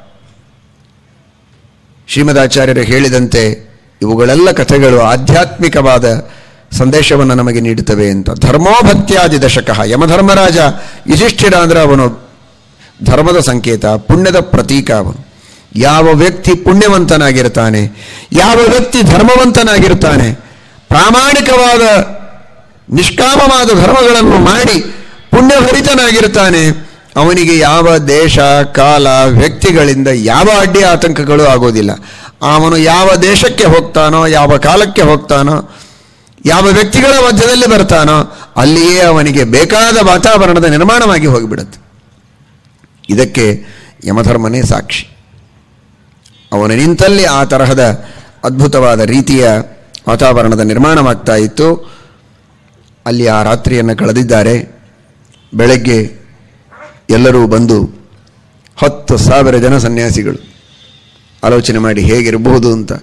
ಶ್ರೀಮದಾಚಾರ್ಯರು ಹೇಳಿದಂತೆ ಇವುಗಳೆಲ್ಲ ಕಥೆಗಳು ಆಧ್ಯಾತ್ಮಿಕವಾದ ಸಂದೇಶವನ್ನು ನಮಗೆ ನೀಡುತ್ತವೆ ಅಂತ ಧರ್ಮೋಭತ್ಯಾದಿ ದಶಕ ಯಮಧರ್ಮರಾಜ ಯುಧಿಷ್ಠಿರ ಅಂದರೆ ಅವನು ಧರ್ಮದ ಸಂಕೇತ ಪುಣ್ಯದ ಪ್ರತೀಕ ಅವನು ಯಾವ ವ್ಯಕ್ತಿ ಪುಣ್ಯವಂತನಾಗಿರ್ತಾನೆ ಯಾವ ವ್ಯಕ್ತಿ ಧರ್ಮವಂತನಾಗಿರ್ತಾನೆ ಪ್ರಾಮಾಣಿಕವಾದ ನಿಷ್ಕಾಮವಾದ ಧರ್ಮಗಳನ್ನು ಮಾಡಿ ಪುಣ್ಯಭರಿತನಾಗಿರ್ತಾನೆ ಅವನಿಗೆ ಯಾವ ದೇಶ ಕಾಲ ವ್ಯಕ್ತಿಗಳಿಂದ ಯಾವ ಅಡ್ಡಿ ಆತಂಕಗಳು ಆಗೋದಿಲ್ಲ ಅವನು ಯಾವ ದೇಶಕ್ಕೆ ಹೋಗ್ತಾನೋ ಯಾವ ಕಾಲಕ್ಕೆ ಹೋಗ್ತಾನೋ ಯಾವ ವ್ಯಕ್ತಿಗಳ ಮಧ್ಯದಲ್ಲಿ ಬರ್ತಾನೋ ಅಲ್ಲಿಯೇ ಅವನಿಗೆ ಬೇಕಾದ ವಾತಾವರಣದ ನಿರ್ಮಾಣವಾಗಿ ಹೋಗಿಬಿಡುತ್ತೆ ಇದಕ್ಕೆ ಯಮಧರ್ಮನೇ ಸಾಕ್ಷಿ ಅವನು ನಿಂತಲ್ಲಿ ಆ ತರಹದ ಅದ್ಭುತವಾದ ರೀತಿಯ ವಾತಾವರಣದ ನಿರ್ಮಾಣವಾಗ್ತಾ ಇತ್ತು ಅಲ್ಲಿ ಆ ರಾತ್ರಿಯನ್ನು ಕಳೆದಿದ್ದಾರೆ ಬೆಳಗ್ಗೆ ಎಲ್ಲರೂ ಬಂದು ಹತ್ತು ಸಾವಿರ ಜನ ಸನ್ಯಾಸಿಗಳು ಆಲೋಚನೆ ಮಾಡಿ ಹೇಗಿರಬಹುದು ಅಂತ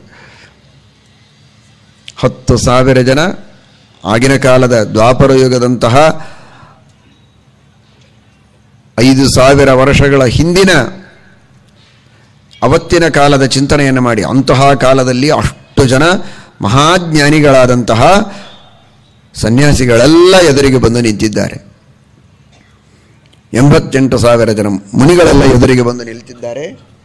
ಹತ್ತು ಸಾವಿರ ಜನ ಆಗಿನ ಕಾಲದ ದ್ವಾಪರ ಯುಗದಂತಹ ಐದು ಸಾವಿರ ವರ್ಷಗಳ ಹಿಂದಿನ ಅವತ್ತಿನ ಕಾಲದ ಚಿಂತನೆಯನ್ನು ಮಾಡಿ ಅಂತಹ ಕಾಲದಲ್ಲಿ ಅಷ್ಟು ಜನ ಮಹಾಜ್ಞಾನಿಗಳಾದಂತಹ ಸನ್ಯಾಸಿಗಳೆಲ್ಲ ಎದುರಿಗೆ ಬಂದು ನಿಂತಿದ್ದಾರೆ ಎಂಬತ್ತೆಂಟು ಸಾವಿರ ಜನ ಮುನಿಗಳೆಲ್ಲ ಎದುರಿಗೆ ಬಂದು ನಿಲ್ತಿದ್ದಾರೆ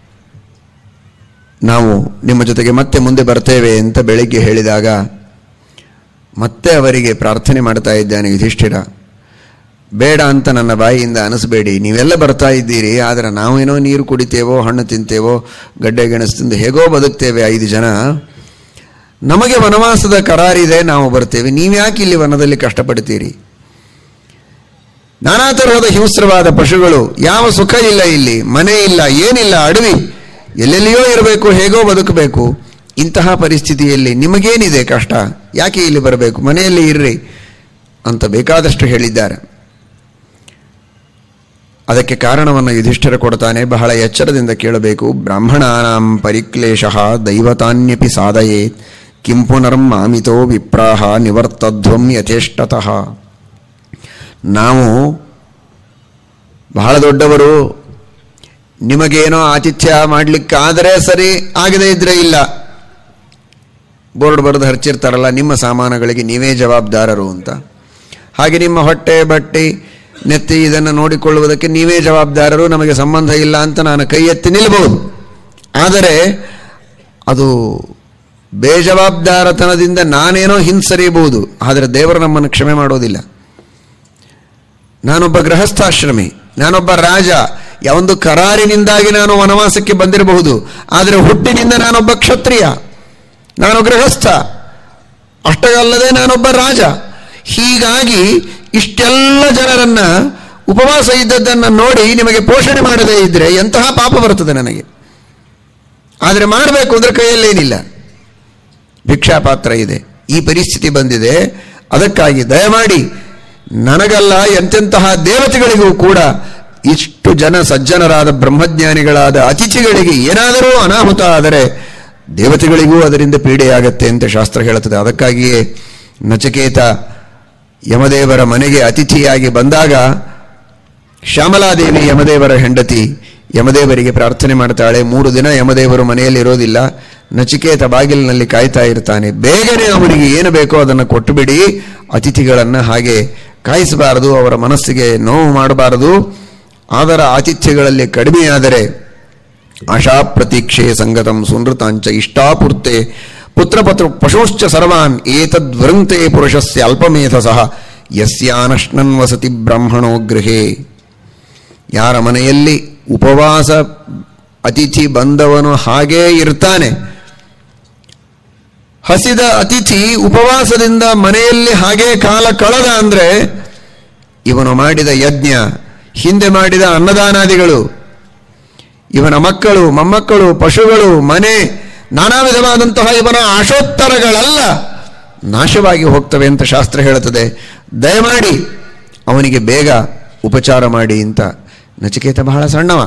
ನಾವು ನಿಮ್ಮ ಜೊತೆಗೆ ಮತ್ತೆ ಮುಂದೆ ಬರ್ತೇವೆ ಅಂತ ಬೆಳಿಗ್ಗೆ ಹೇಳಿದಾಗ ಮತ್ತೆ ಅವರಿಗೆ ಪ್ರಾರ್ಥನೆ ಮಾಡ್ತಾ ಇದ್ದಾನೆ ಯುಧಿಷ್ಠಿರ ಬೇಡ ಅಂತ ನನ್ನ ಬಾಯಿಯಿಂದ ಅನಿಸ್ಬೇಡಿ ನೀವೆಲ್ಲ ಬರ್ತಾ ಇದ್ದೀರಿ ಆದರೆ ನಾವೇನೋ ನೀರು ಕುಡಿತೇವೋ ಹಣ್ಣು ತಿಂತೇವೋ ಗಡ್ಡೆ ಗೆಣಸು ತಿಂದು ಹೇಗೋ ಬದುಕ್ತೇವೆ ಐದು ಜನ ನಮಗೆ ವನವಾಸದ ಕರಾರಿದೆ ನಾವು ಬರ್ತೇವೆ ನೀವ್ಯಾಕೆ ಇಲ್ಲಿ ವನದಲ್ಲಿ ಕಷ್ಟಪಡ್ತೀರಿ ನಾನಾ ತರಹದ ಹಿಂಸ್ರವಾದ ಪಶುಗಳು ಯಾವ ಸುಖ ಇಲ್ಲ ಇಲ್ಲಿ ಮನೆ ಇಲ್ಲ ಏನಿಲ್ಲ ಅಡವಿ ಎಲ್ಲೆಲ್ಲಿಯೋ ಇರಬೇಕು ಹೇಗೋ ಬದುಕಬೇಕು ಇಂತಹ ಪರಿಸ್ಥಿತಿಯಲ್ಲಿ ನಿಮಗೇನಿದೆ ಕಷ್ಟ ಯಾಕೆ ಇಲ್ಲಿ ಬರಬೇಕು ಮನೆಯಲ್ಲಿ ಇರ್ರಿ ಅಂತ ಬೇಕಾದಷ್ಟು ಹೇಳಿದ್ದಾರೆ ಅದಕ್ಕೆ ಕಾರಣವನ್ನು ಯುಧಿಷ್ಠಿರ ಕೊಡ್ತಾನೆ ಬಹಳ ಎಚ್ಚರದಿಂದ ಕೇಳಬೇಕು ಬ್ರಾಹ್ಮಣಾನಾಂ ಪರಿಕ್ಲೇಶ ದೈವತಾನ್ಯಪಿ ಸಾಧಯೇ ಕಿಂ ಪುನರ್ಮಾಮಿತೋ ವಿಪ್ರಾಹ ನಿವರ್ತಧ್ವಂ ಯಥೇಷ್ಟತಃ ನಾವು ಬಹಳ ದೊಡ್ಡವರು ನಿಮಗೇನೋ ಆತಿಥ್ಯ ಮಾಡಲಿಕ್ಕಾದರೆ ಸರಿ ಆಗದೇ ಇದ್ರೆ ಇಲ್ಲ ಬೋರ್ಡ್ ಬರೆದು ಹರ್ಚಿರ್ತಾರಲ್ಲ ನಿಮ್ಮ ಸಾಮಾನುಗಳಿಗೆ ನೀವೇ ಜವಾಬ್ದಾರರು ಅಂತ ಹಾಗೆ ನಿಮ್ಮ ಹೊಟ್ಟೆ ಬಟ್ಟೆ ನೆತ್ತಿ ಇದನ್ನು ನೋಡಿಕೊಳ್ಳುವುದಕ್ಕೆ ನೀವೇ ಜವಾಬ್ದಾರರು ನಮಗೆ ಸಂಬಂಧ ಇಲ್ಲ ಅಂತ ನಾನು ಕೈ ಎತ್ತಿ ನಿಲ್ಲಬಹುದು ಆದರೆ ಅದು ಬೇಜವಾಬ್ದಾರತನದಿಂದ ನಾನೇನೋ ಹಿಂಸರಿಯಬಹುದು ಆದರೆ ದೇವರು ನಮ್ಮನ್ನು ಕ್ಷಮೆ ಮಾಡೋದಿಲ್ಲ ನಾನೊಬ್ಬ ಗೃಹಸ್ಥಾಶ್ರಮಿ ನಾನೊಬ್ಬ ರಾಜ ಯಾವೊಂದು ಕರಾರಿನಿಂದಾಗಿ ನಾನು ವನವಾಸಕ್ಕೆ ಬಂದಿರಬಹುದು ಆದರೆ ಹುಟ್ಟಿನಿಂದ ನಾನೊಬ್ಬ ಕ್ಷತ್ರಿಯ ನಾನು ಗೃಹಸ್ಥ ಅಷ್ಟಗಲ್ಲದೆ ನಾನೊಬ್ಬ ರಾಜ ಹೀಗಾಗಿ ಇಷ್ಟೆಲ್ಲ ಜನರನ್ನ ಉಪವಾಸ ಇದ್ದದ್ದನ್ನು ನೋಡಿ ನಿಮಗೆ ಪೋಷಣೆ ಮಾಡದೇ ಇದ್ರೆ ಎಂತಹ ಪಾಪ ಬರುತ್ತದೆ ನನಗೆ ಆದರೆ ಮಾಡಬೇಕು ಅಂದ್ರೆ ಕೈಯಲ್ಲೇನಿಲ್ಲ ಭಿಕ್ಷಾಪಾತ್ರ ಇದೆ ಈ ಪರಿಸ್ಥಿತಿ ಬಂದಿದೆ ಅದಕ್ಕಾಗಿ ದಯಮಾಡಿ ನನಗಲ್ಲ ಎಂತೆಂತಹ ದೇವತೆಗಳಿಗೂ ಕೂಡ ಇಷ್ಟು ಜನ ಸಜ್ಜನರಾದ ಬ್ರಹ್ಮಜ್ಞಾನಿಗಳಾದ ಅತಿಥಿಗಳಿಗೆ ಏನಾದರೂ ಅನಾಹುತ ಆದರೆ ದೇವತೆಗಳಿಗೂ ಅದರಿಂದ ಪೀಡೆಯಾಗತ್ತೆ ಅಂತ ಶಾಸ್ತ್ರ ಹೇಳುತ್ತದೆ ಅದಕ್ಕಾಗಿಯೇ ನಚಕೇತ ಯಮದೇವರ ಮನೆಗೆ ಅತಿಥಿಯಾಗಿ ಬಂದಾಗ ಶ್ಯಾಮಲಾದೇವಿ ಯಮದೇವರ ಹೆಂಡತಿ ಯಮದೇವರಿಗೆ ಪ್ರಾರ್ಥನೆ ಮಾಡ್ತಾಳೆ ಮೂರು ದಿನ ಯಮದೇವರು ಮನೆಯಲ್ಲಿ ಇರೋದಿಲ್ಲ ನಚಿಕೇತ ಬಾಗಿಲಿನಲ್ಲಿ ಕಾಯ್ತಾ ಇರ್ತಾನೆ ಬೇಗನೆ ಅವನಿಗೆ ಏನು ಬೇಕೋ ಅದನ್ನು ಕೊಟ್ಟುಬಿಡಿ ಅತಿಥಿಗಳನ್ನು ಹಾಗೆ ಕಾಯಿಸಬಾರದು ಅವರ ಮನಸ್ಸಿಗೆ ನೋವು ಮಾಡಬಾರದು ಅದರ ಆತಿಥ್ಯಗಳಲ್ಲಿ ಕಡಿಮೆಯಾದರೆ ಆಶಾ ಪ್ರತೀಕ್ಷೆ ಸಂಗತಂ ಸುನೃತಾಂಚ ಇಷ್ಟಾಪೂರ್ತೆ ಪುತ್ರಪತ್ರ ಪಶುಶ್ಚ ಸರ್ವಾನ್ ಏತದ್ವೃಂತೆ ಪುರುಷಸ್ಯ ಅಲ್ಪಮೇಧಸಃ ಯಸ್ಯಾನಶ್ನನ್ ವಸತಿ ಬ್ರಾಹ್ಮಣೋ ಗೃಹೇ ಯಾರ ಮನೆಯಲ್ಲಿ ಉಪವಾಸ ಅತಿಥಿ ಬಂದವನು ಹಾಗೇ ಇರ್ತಾನೆ ಹಸಿದ ಅತಿಥಿ ಉಪವಾಸದಿಂದ ಮನೆಯಲ್ಲಿ ಹಾಗೇ ಕಾಲ ಕಳೆದ ಅಂದ್ರೆ ಇವನು ಮಾಡಿದ ಯಜ್ಞ ಹಿಂದೆ ಮಾಡಿದ ಅನ್ನದಾನಾದಿಗಳು ಇವನ ಮಕ್ಕಳು ಮೊಮ್ಮಕ್ಕಳು ಪಶುಗಳು ಮನೆ ನಾನಾ ವಿಧವಾದಂತಹ ಇವನ ಆಶೋತ್ತರಗಳಲ್ಲ ನಾಶವಾಗಿ ಹೋಗ್ತವೆ ಅಂತ ಶಾಸ್ತ್ರ ಹೇಳುತ್ತದೆ ದಯಮಾಡಿ ಅವನಿಗೆ ಬೇಗ ಉಪಚಾರ ಮಾಡಿ ಅಂತ ನಚಿಕೇತ ಬಹಳ ಸಣ್ಣವ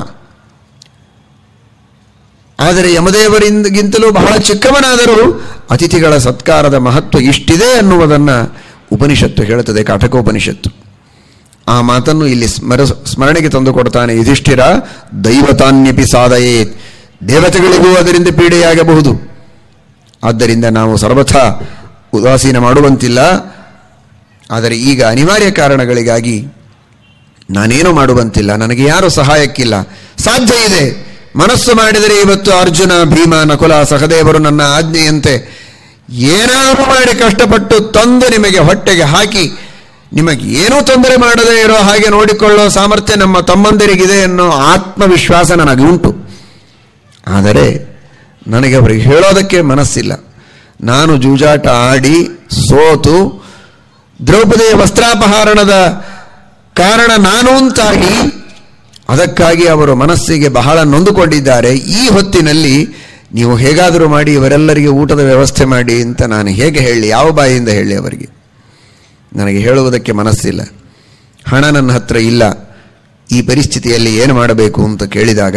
ಆದರೆ ಯಮದೇವರಿಂದಗಿಂತಲೂ ಬಹಳ ಚಿಕ್ಕವನಾದರೂ ಅತಿಥಿಗಳ ಸತ್ಕಾರದ ಮಹತ್ವ ಇಷ್ಟಿದೆ ಅನ್ನುವುದನ್ನು ಉಪನಿಷತ್ತು ಹೇಳುತ್ತದೆ ಕಾಠಕೋಪನಿಷತ್ತು ಆ ಮಾತನ್ನು ಇಲ್ಲಿ ಸ್ಮರ ಸ್ಮರಣೆಗೆ ತಂದು ಕೊಡ್ತಾನೆ ಯುಧಿಷ್ಠಿರ ದೈವತಾನ್ಯಪಿ ಸಾಧಯೇತ್ ದೇವತೆಗಳಿಗೂ ಅದರಿಂದ ಪೀಡೆಯಾಗಬಹುದು ಆದ್ದರಿಂದ ನಾವು ಸರ್ವಥಾ ಉದಾಸೀನ ಮಾಡುವಂತಿಲ್ಲ ಆದರೆ ಈಗ ಅನಿವಾರ್ಯ ಕಾರಣಗಳಿಗಾಗಿ ನಾನೇನು ಮಾಡುವಂತಿಲ್ಲ ನನಗೆ ಯಾರು ಸಹಾಯಕ್ಕಿಲ್ಲ ಸಾಧ್ಯ ಇದೆ ಮನಸ್ಸು ಮಾಡಿದರೆ ಇವತ್ತು ಅರ್ಜುನ ಭೀಮ ನಕುಲ ಸಹದೇವರು ನನ್ನ ಆಜ್ಞೆಯಂತೆ ಏನಾದರೂ ಮಾಡಿ ಕಷ್ಟಪಟ್ಟು ತಂದು ನಿಮಗೆ ಹೊಟ್ಟೆಗೆ ಹಾಕಿ ನಿಮಗೆ ಏನೂ ತೊಂದರೆ ಮಾಡದೇ ಇರೋ ಹಾಗೆ ನೋಡಿಕೊಳ್ಳೋ ಸಾಮರ್ಥ್ಯ ನಮ್ಮ ತಮ್ಮಂದಿರಿಗಿದೆ ಅನ್ನೋ ಆತ್ಮವಿಶ್ವಾಸ ನನಗೆ ಉಂಟು ಆದರೆ ನನಗೆ ಅವರಿಗೆ ಹೇಳೋದಕ್ಕೆ ಮನಸ್ಸಿಲ್ಲ ನಾನು ಜೂಜಾಟ ಆಡಿ ಸೋತು ದ್ರೌಪದಿಯ ವಸ್ತ್ರಾಪಹರಣದ ಕಾರಣ ನಾನು ಅಂತಾಗಿ ಅದಕ್ಕಾಗಿ ಅವರು ಮನಸ್ಸಿಗೆ ಬಹಳ ನೊಂದುಕೊಂಡಿದ್ದಾರೆ ಈ ಹೊತ್ತಿನಲ್ಲಿ ನೀವು ಹೇಗಾದರೂ ಮಾಡಿ ಇವರೆಲ್ಲರಿಗೆ ಊಟದ ವ್ಯವಸ್ಥೆ ಮಾಡಿ ಅಂತ ನಾನು ಹೇಗೆ ಹೇಳಿ ಯಾವ ಬಾಯಿಯಿಂದ ಹೇಳಿ ಅವರಿಗೆ ನನಗೆ ಹೇಳುವುದಕ್ಕೆ ಮನಸ್ಸಿಲ್ಲ ಹಣ ನನ್ನ ಹತ್ರ ಇಲ್ಲ ಈ ಪರಿಸ್ಥಿತಿಯಲ್ಲಿ ಏನು ಮಾಡಬೇಕು ಅಂತ ಕೇಳಿದಾಗ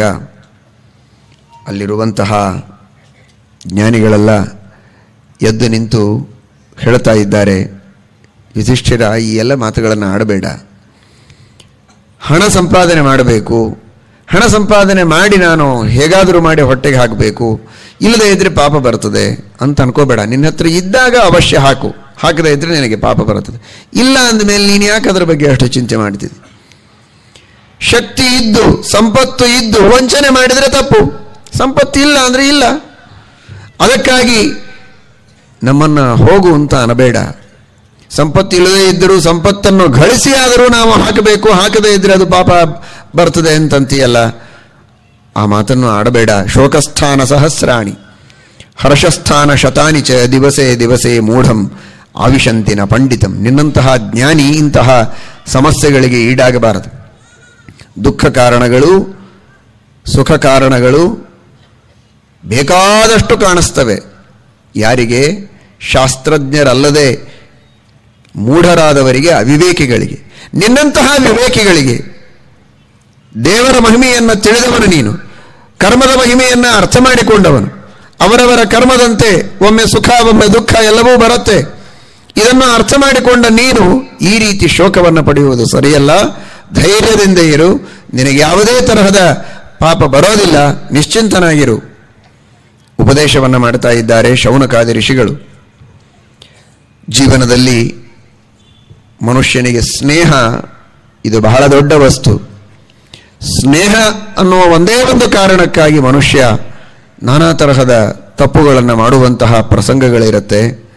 ಅಲ್ಲಿರುವಂತಹ ಜ್ಞಾನಿಗಳೆಲ್ಲ ಎದ್ದು ನಿಂತು ಹೇಳ್ತಾ ಇದ್ದಾರೆ ಯುಧಿಷ್ಠಿರ ಈ ಎಲ್ಲ ಮಾತುಗಳನ್ನು ಆಡಬೇಡ ಹಣ ಸಂಪಾದನೆ ಮಾಡಬೇಕು ಹಣ ಸಂಪಾದನೆ ಮಾಡಿ ನಾನು ಹೇಗಾದರೂ ಮಾಡಿ ಹೊಟ್ಟೆಗೆ ಹಾಕಬೇಕು ಇಲ್ಲದೇ ಇದ್ರೆ ಪಾಪ ಬರ್ತದೆ ಅಂತ ಅನ್ಕೋಬೇಡ ನಿನ್ನ ಹತ್ರ ಇದ್ದಾಗ ಅವಶ್ಯ ಹಾಕು ಹಾಕದೇ ಇದ್ರೆ ನಿನಗೆ ಪಾಪ ಬರುತ್ತದೆ ಇಲ್ಲ ಅಂದಮೇಲೆ ನೀನು ಯಾಕೆ ಅದರ ಬಗ್ಗೆ ಅಷ್ಟು ಚಿಂತೆ ಮಾಡ್ತಿದ್ದಿ ಶಕ್ತಿ ಇದ್ದು ಸಂಪತ್ತು ಇದ್ದು ವಂಚನೆ ಮಾಡಿದರೆ ತಪ್ಪು ಸಂಪತ್ತು ಇಲ್ಲ ಅಂದ್ರೆ ಇಲ್ಲ ಅದಕ್ಕಾಗಿ ನಮ್ಮನ್ನ ಹೋಗು ಅಂತ ಅನಬೇಡ ಸಂಪತ್ತು ಇಲ್ಲದೇ ಇದ್ದರೂ ಸಂಪತ್ತನ್ನು ಗಳಿಸಿ ಆದರೂ ನಾವು ಹಾಕಬೇಕು ಹಾಕದೇ ಇದ್ರೆ ಅದು ಪಾಪ ಬರ್ತದೆ ಅಂತಂತೀಯಲ್ಲ ಆ ಮಾತನ್ನು ಆಡಬೇಡ ಶೋಕಸ್ಥಾನ ಸಹಸ್ರಾಣಿ ಹರ್ಷಸ್ಥಾನ ಶತಾನಿ ಚ ದಿವಸೇ ದಿವಸೇ ಮೂಢಂ ಆವಿಶಂತಿನ ಪಂಡಿತಂ ನಿನ್ನಂತಹ ಜ್ಞಾನಿ ಇಂತಹ ಸಮಸ್ಯೆಗಳಿಗೆ ಈಡಾಗಬಾರದು ದುಃಖ ಕಾರಣಗಳು ಸುಖ ಕಾರಣಗಳು ಬೇಕಾದಷ್ಟು ಕಾಣಿಸ್ತವೆ ಯಾರಿಗೆ ಶಾಸ್ತ್ರಜ್ಞರಲ್ಲದೆ ಮೂಢರಾದವರಿಗೆ ಅವಿವೇಕಿಗಳಿಗೆ ನಿನ್ನಂತಹ ವಿವೇಕಿಗಳಿಗೆ ದೇವರ ಮಹಿಮೆಯನ್ನು ತಿಳಿದವನು ನೀನು ಕರ್ಮದ ಮಹಿಮೆಯನ್ನು ಅರ್ಥ ಮಾಡಿಕೊಂಡವನು ಅವರವರ ಕರ್ಮದಂತೆ ಒಮ್ಮೆ ಸುಖ ಒಮ್ಮೆ ದುಃಖ ಎಲ್ಲವೂ ಬರುತ್ತೆ ಇದನ್ನು ಅರ್ಥ ಮಾಡಿಕೊಂಡ ನೀನು ಈ ರೀತಿ ಶೋಕವನ್ನು ಪಡೆಯುವುದು ಸರಿಯಲ್ಲ ಧೈರ್ಯದಿಂದ ಇರು ನಿನಗೆ ಯಾವುದೇ ತರಹದ ಪಾಪ ಬರೋದಿಲ್ಲ ನಿಶ್ಚಿಂತನಾಗಿರು ಉಪದೇಶವನ್ನು ಮಾಡ್ತಾ ಇದ್ದಾರೆ ಶೌನಕಾದಿ ಋಷಿಗಳು ಜೀವನದಲ್ಲಿ ಮನುಷ್ಯನಿಗೆ ಸ್ನೇಹ ಇದು ಬಹಳ ದೊಡ್ಡ ವಸ್ತು ಸ್ನೇಹ ಅನ್ನುವ ಒಂದೇ ಒಂದು ಕಾರಣಕ್ಕಾಗಿ ಮನುಷ್ಯ ನಾನಾ ತರಹದ ತಪ್ಪುಗಳನ್ನು ಮಾಡುವಂತಹ ಪ್ರಸಂಗಗಳಿರುತ್ತೆ